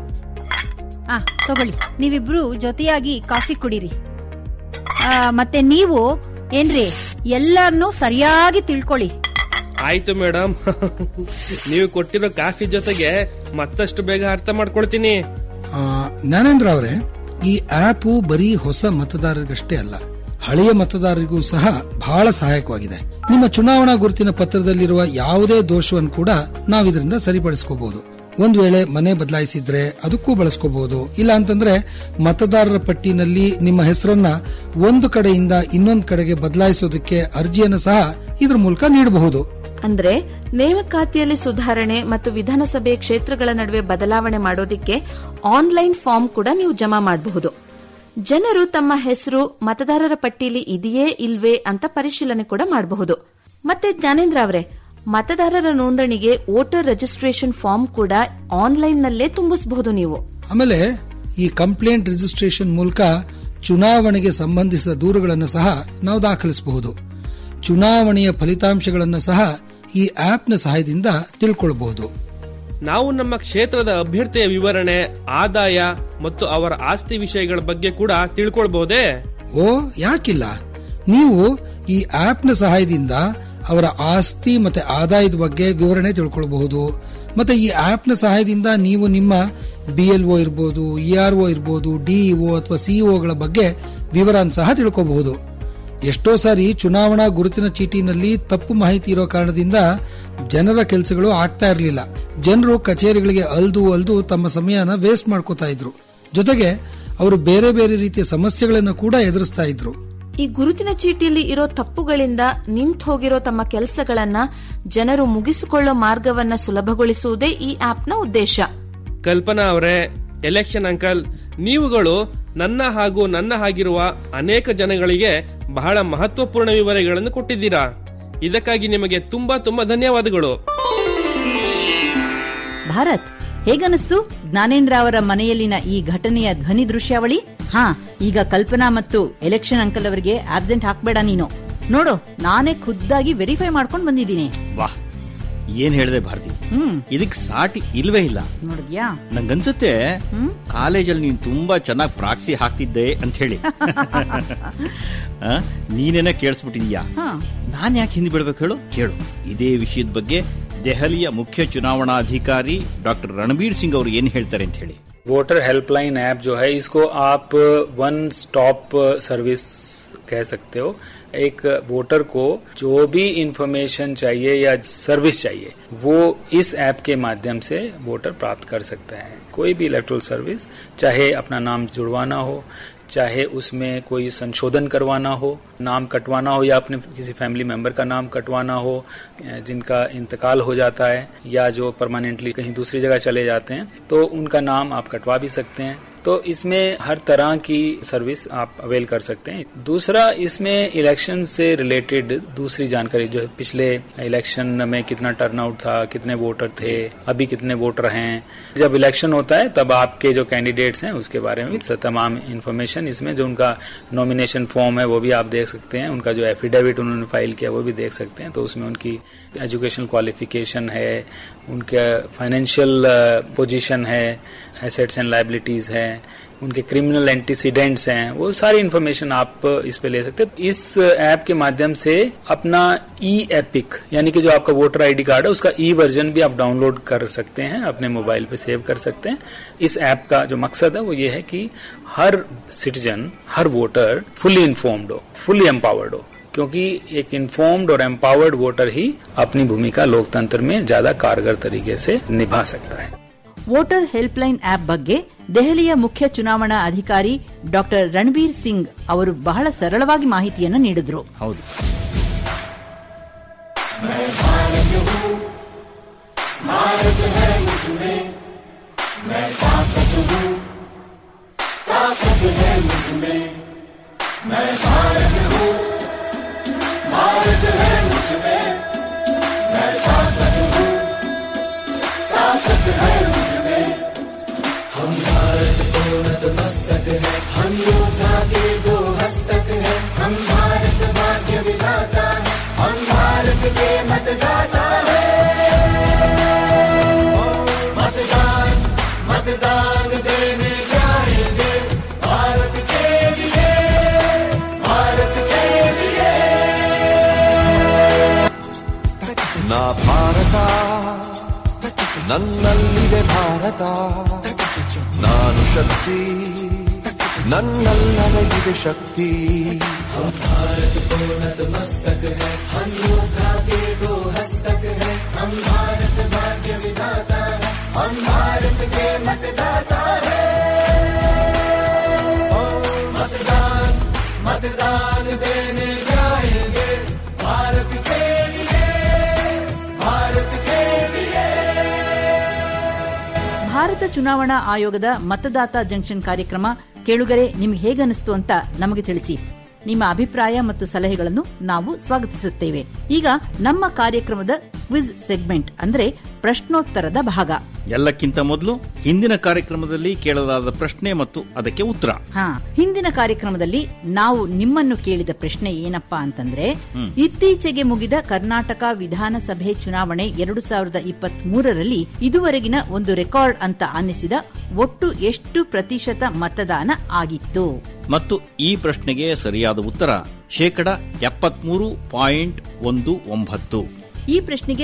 ಆ ತಗೊಳ್ಳಿ ನೀವಿಬ್ರು ಜೊತೆಯಾಗಿ ಕಾಫಿ ಕುಡೀರಿ ಆ, ಮತ್ತೆ ನೀವು ಏನ್ರಿ ಎಲ್ಲಾರ್ನೂ ಸರಿಯಾಗಿ ತಿಳ್ಕೊಳ್ಳಿ
ಆಯ್ತು ಮೇಡಮ್ ನೀವು ಕೊಟ್ಟಿರೋ ಕಾಫಿ ಜೊತೆಗೆ ಮತ್ತಷ್ಟು ಬೇಗ ಅರ್ಥ ಮಾಡ್ಕೊಳ್ತೀನಿ
ಆ, ಜ್ಞಾನೇಂದ್ರ ಅವರೇ ಈ ಆಪ್ ಬರೀ ಹೊಸ ಮತದಾರರಿಗಷ್ಟೇ ಅಲ್ಲ ಹಳೆಯ ಮತದಾರರಿಗೂ ಸಹ ಬಹಳ ಸಹಾಯಕವಾಗಿದೆ ನಿಮ್ಮ ಚುನಾವಣಾ ಗುರುತಿನ ಪತ್ರದಲ್ಲಿರುವ ಯಾವುದೇ ದೋಷವನ್ನು ಕೂಡ ನಾವು ಇದರಿಂದ ಸರಿಪಡಿಸ್ಕೋಬಹುದು ಒಂದ್ ವೇಳೆ ಮನೆ ಬದಲಾಯಿಸಿದ್ರೆ ಅದಕ್ಕೂ ಬಳಸ್ಕೋಬಹುದು ಇಲ್ಲ ಅಂತಂದ್ರೆ ಮತದಾರರ ಪಟ್ಟಿನಲ್ಲಿ ನಿಮ್ಮ ಹೆಸರನ್ನ ಒಂದು ಕಡೆಯಿಂದ ಇನ್ನೊಂದು ಕಡೆಗೆ ಬದಲಾಯಿಸೋದಕ್ಕೆ ಅರ್ಜಿಯನ್ನು ಸಹ ಇದ್ರ ಮೂಲಕ ನೀಡಬಹುದು
ಅಂದ್ರೆ ನೇಮಕಾತಿಯಲ್ಲಿ ಸುಧಾರಣೆ ಮತ್ತು ವಿಧಾನಸಭೆ ಕ್ಷೇತ್ರಗಳ ನಡುವೆ ಬದಲಾವಣೆ ಮಾಡೋದಿಕ್ಕೆ ಆನ್ಲೈನ್ ಫಾರ್ಮ್ ಕೂಡ ನೀವು ಜಮಾ ಮಾಡಬಹುದು ಜನರು ತಮ್ಮ ಹೆಸರು ಮತದಾರರ ಪಟ್ಟಿಯಲ್ಲಿ ಇದೆಯೇ ಇಲ್ವೇ ಅಂತ ಪರಿಶೀಲನೆ ಕೂಡ ಮಾಡಬಹುದು ಮತ್ತೆ ಜ್ಞಾನೇಂದ್ರ ಅವರೇ ಮತದಾರರ ನೋಂದಣಿಗೆ ವೋಟರ್ ರಿಜಿಸ್ಟ್ರೇಷನ್ ಫಾರ್ಮ್ ಕೂಡ ಆನ್ಲೈನ್ ನಲ್ಲೇ ತುಂಬಿಸಬಹುದು ನೀವು
ಆಮೇಲೆ ಈ ಕಂಪ್ಲೇಂಟ್ ರಿಜಿಸ್ಟ್ರೇಷನ್ ಮೂಲಕ ಚುನಾವಣೆಗೆ ಸಂಬಂಧಿಸಿದ ದೂರುಗಳನ್ನು ಸಹ ನಾವು ದಾಖಲಿಸಬಹುದು ಚುನಾವಣೆಯ ಫಲಿತಾಂಶಗಳನ್ನು ಸಹ ಈ ಆಪ್ನ ಸಹಾಯದಿಂದ ತಿಳ್ಕೊಳ್ಬಹುದು
ನಾವು ನಮ್ಮ ಕ್ಷೇತ್ರದ ಅಭ್ಯರ್ಥಿಯ ವಿವರಣೆ ಆದಾಯ ಮತ್ತು ಅವರ ಆಸ್ತಿ ವಿಷಯಗಳ ಬಗ್ಗೆ ಕೂಡ ತಿಳ್ಕೊಳ್ಬಹುದೇ
ಓ ಯಾಕಿಲ್ಲ ನೀವು ಈ ಆಪ್ನ ಸಹಾಯದಿಂದ ಅವರ ಆಸ್ತಿ ಮತ್ತೆ ಆದಾಯದ ಬಗ್ಗೆ ವಿವರಣೆ ತಿಳ್ಕೊಳ್ಬಹುದು ಮತ್ತೆ ಈ ಆಪ್ನ ಸಹಾಯದಿಂದ ನೀವು ನಿಮ್ಮ ಬಿ ಎಲ್ ಒ ಇರ್ಬೋದು ಇ ಆರ್ ಒ ಇರ್ಬೋದು ಡಿಇಒ ಅಥವಾ ಸಿಇಒಗಳ ಬಗ್ಗೆ ವಿವರ ಸಹ ತಿಳ್ಕೋಬಹುದು ಎಷ್ಟೋ ಸಾರಿ ಚುನಾವಣಾ ಗುರುತಿನ ಚೀಟಿನಲ್ಲಿ ತಪ್ಪು ಮಾಹಿತಿ ಇರೋ ಕಾರಣದಿಂದ ಜನರ ಕೆಲಸಗಳು ಆಗ್ತಾ ಇರಲಿಲ್ಲ ಜನರು ಕಚೇರಿಗಳಿಗೆ ಅಲ್ದು ಅಲ್ದು ತಮ್ಮ ಸಮಯನ ವೇಸ್ಟ್ ಮಾಡ್ಕೋತಾ ಇದ್ರು ಜೊತೆಗೆ ಅವರು ಬೇರೆ ಬೇರೆ ರೀತಿಯ ಸಮಸ್ಯೆಗಳನ್ನು ಕೂಡ ಎದುರಿಸ್ತಾ ಇದ್ರು
ಈ ಗುರುತಿನ ಚೀಟಿಯಲ್ಲಿ ಇರೋ ತಪ್ಪುಗಳಿಂದ ನಿಂತು ಹೋಗಿರೋ ತಮ್ಮ ಕೆಲಸಗಳನ್ನ ಜನರು ಮುಗಿಸಿಕೊಳ್ಳೋ ಮಾರ್ಗವನ್ನ ಸುಲಭಗೊಳಿಸುವುದೇ ಈ ಆಪ್ನ ಉದ್ದೇಶ
ಕಲ್ಪನಾ ಅವರೇ ಎಲೆಕ್ಷನ್ ಅಂಕಲ್ ನೀವುಗಳು ನನ್ನ ಹಾಗೂ ನನ್ನ ಹಾಗಿರುವ ಅನೇಕ ಜನಗಳಿಗೆ ಬಹಳ ಮಹತ್ವಪೂರ್ಣ ವಿವರಗಳನ್ನು ಕೊಟ್ಟಿದ್ದೀರಾ ಇದಕ್ಕಾಗಿ ನಿಮಗೆ ತುಂಬಾ ತುಂಬಾ ಧನ್ಯವಾದಗಳು
ಭಾರತ್ ಹೇಗನಿಸ್ತು ಜ್ಞಾನೇಂದ್ರ ಅವರ ಮನೆಯಲ್ಲಿನ ಈ ಘಟನೆಯ ಧ್ವನಿ ದೃಶ್ಯಾವಳಿ ಹಾ ಈಗ ಕಲ್ಪನಾ ಮತ್ತು ಎಲೆಕ್ಷನ್ ಅಂಕಲ್ ಅವರಿಗೆ ಆಬ್ಸೆಂಟ್ ಹಾಕ್ಬೇಡ ನೀನು ನೋಡು ನಾನೇ ಖುದ್ದಾಗಿ ವೆರಿಫೈ ಮಾಡ್ಕೊಂಡು ಬಂದಿದ್ದೀನಿ
ವಾಹ್ ಏನ್ ಹೇಳಿದೆ ಭಾರತಿ
ಹ್ಮ್
ಇದಕ್ ಸಾಟಿ ಇಲ್ವೇ ಇಲ್ಲ
ನೋಡಿದ್ಯಾ
ನಂಗನ್ಸುತ್ತೆ
ಹ್ಮ್
ಕಾಲೇಜಲ್ಲಿ ನೀನ್ ತುಂಬಾ ಚೆನ್ನಾಗಿ ಪ್ರಾಕ್ಸಿ ಹಾಕ್ತಿದ್ದೆ ಅಂತ ಹೇಳಿ ಆ, ನೀನೇನ ಕೇಳಿಸ್ಬಿಟ್ಟಿದ್ಯಾ
ಹಾ
ನಾನ್ ಯಾಕೆ ಹಿಂದಿ ಬಿಡ್ಬೇಕು ಹೇಳು ಕೇಳು ಇದೇ ವಿಷಯದ ಬಗ್ಗೆ ದೆಹಲಿಯ ಮುಖ್ಯ ಚುನಾವಣಾಧಿಕಾರಿ ಡಾಕ್ಟರ್ ರಣಬೀರ್ ಸಿಂಗ್ ಅವರು ಏನ್ ಹೇಳ್ತಾರೆ ಅಂತ ಹೇಳಿ
वोटर हेल्पलाइन ऐप जो है इसको आप वन स्टॉप सर्विस कह सकते हो एक वोटर को जो भी इंफॉर्मेशन चाहिए या सर्विस चाहिए वो इस ऐप के माध्यम से वोटर प्राप्त कर सकता है कोई भी इलेक्ट्रल सर्विस चाहे अपना नाम जुड़वाना हो चाहे उसमें कोई संशोधन करवाना हो नाम कटवाना हो या अपने किसी फैमिली मेंबर का नाम कटवाना हो अ, जिनका इंतकाल हो जाता है या जो परमानेंटली कहीं दूसरी जगह चले जाते हैं तो उनका नाम आप कटवा भी सकते हैं तो इसमें हर तरह की सर्विस आप अवेल कर सकते हैं दूसरा इसमें इलेक्शन से रिलेटेड दूसरी जानकारी जो है पिछले इलेक्शन में कितना टर्नआउट था कितने वोटर थे अभी कितने वोटर हैं जब इलेक्शन होता है तब आपके जो कैंडिडेट्स हैं उसके बारे में तमाम इन्फॉर्मेशन इसमें जो उनका नॉमिनेशन फॉर्म है वो भी आप देख सकते हैं उनका जो एफिडेविट उन्होंने फाइल किया वो भी देख सकते हैं तो उसमें उनकी एजुकेशन क्वालिफिकेशन है उनका फाइनेंशियल पोजीशन है एसेट्स एंड लाइबिलिटीज है उनके क्रिमिनल एंटीसीडेंट्स हैं वो सारी इन्फॉर्मेशन आप इस पे ले सकते हैं इस ऐप के माध्यम से अपना ई एपिक यानी कि जो आपका वोटर आईडी कार्ड है उसका ई वर्जन भी आप डाउनलोड कर सकते हैं अपने मोबाइल पे सेव कर सकते हैं इस ऐप का जो मकसद है वो ये है कि हर सिटीजन हर वोटर फुली इन्फॉर्म्ड हो फुली एम्पावर्ड हो क्योंकि एक इन्फॉर्म्ड और एम्पावर्ड वोटर ही अपनी भूमिका लोकतंत्र में ज्यादा कारगर तरीके से निभा सकता है
ವೋಟರ್ ಹೆಲ್ಪ್ಲೈನ್ ಆಪ್ ಬಗ್ಗೆ ದೆಹಲಿಯ ಮುಖ್ಯ ಚುನಾವಣಾ ಅಧಿಕಾರಿ ಡಾಕ್ಟರ್ ರಣಬೀರ್ ಸಿಂಗ್ ಅವರು ಬಹಳ ಸರಳವಾಗಿ ಮಾಹಿತಿಯನ್ನು ನೀಡಿದ್ರು
ಹೌದು
भारत है मुझमें मैं ताकत हूँ ताकत है मुझमें मैं भारत हूँ भारत है मुझमें मैं ताकत हूँ ताकत है मुझमें हम नतमस्तक है हम योद्धा के दो हस्तक है हम भारत भाग्य विधाता है हम भारत के मतदाता है मतदान मतदान देने जाएंगे भारत के लिए भारत के लिए
ನಾ ಭಾರತ ನನ್ನಲ್ಲಿದೆ ಭಾರತ ನಾನು ಶಕ್ತಿ ನನ್ನಲ್ಲದೆ ಶಕ್ತಿ
हम भारत को नतमस्तक है हम योद्धा के दो हस्तक है हम भारत भाग्य विधाता है हम भारत के मतदाता है ओ, मतदान मतदान देने जाएंगे भारत के लिए भारत के लिए
ಭಾರತ ಚುನಾವಣಾ ಆಯೋಗದ ಮತದಾತ ಜಂಕ್ಷನ್ ಕಾರ್ಯಕ್ರಮ ಕೇಳುಗರೆ ನಿಮ್ಗೆ ಹೇಗನಿಸ್ತು ಅಂತ ನಮಗೆ ತಿಳಿಸಿ ನಿಮ್ಮ ಅಭಿಪ್ರಾಯ ಮತ್ತು ಸಲಹೆಗಳನ್ನು ನಾವು ಸ್ವಾಗತಿಸುತ್ತೇವೆ ಈಗ ನಮ್ಮ ಕಾರ್ಯಕ್ರಮದ ಕ್ವಿಜ್ ಸೆಗ್ಮೆಂಟ್ ಅಂದ್ರೆ ಪ್ರಶ್ನೋತ್ತರದ ಭಾಗ
ಎಲ್ಲಕ್ಕಿಂತ ಮೊದಲು ಹಿಂದಿನ ಕಾರ್ಯಕ್ರಮದಲ್ಲಿ ಕೇಳಲಾದ ಪ್ರಶ್ನೆ ಮತ್ತು ಅದಕ್ಕೆ ಉತ್ತರ
ಹಾ ಹಿಂದಿನ ಕಾರ್ಯಕ್ರಮದಲ್ಲಿ ನಾವು ನಿಮ್ಮನ್ನು ಕೇಳಿದ ಪ್ರಶ್ನೆ ಏನಪ್ಪಾ ಅಂತಂದ್ರೆ
ಹ್ಮ್.
ಇತ್ತೀಚೆಗೆ ಮುಗಿದ ಕರ್ನಾಟಕ ವಿಧಾನಸಭೆ ಚುನಾವಣೆ ಎರಡು ಸಾವಿರದ ಇಪ್ಪತ್ತ್ ಮೂರರಲ್ಲಿ ಇದುವರೆಗಿನ ಒಂದು ರೆಕಾರ್ಡ್ ಅಂತ ಅನ್ನಿಸಿದ ಒಟ್ಟು ಎಷ್ಟು ಪ್ರತಿಶತ ಮತದಾನ ಆಗಿತ್ತು
ಮತ್ತು ಈ ಪ್ರಶ್ನೆಗೆ ಸರಿಯಾದ ಉತ್ತರ ಶೇಕಡ ಎಪ್ಪತ್ಮೂರು ಪಾಯಿಂಟ್ ಒಂದು ಒಂಬತ್ತು
ಈ ಪ್ರಶ್ನೆಗೆ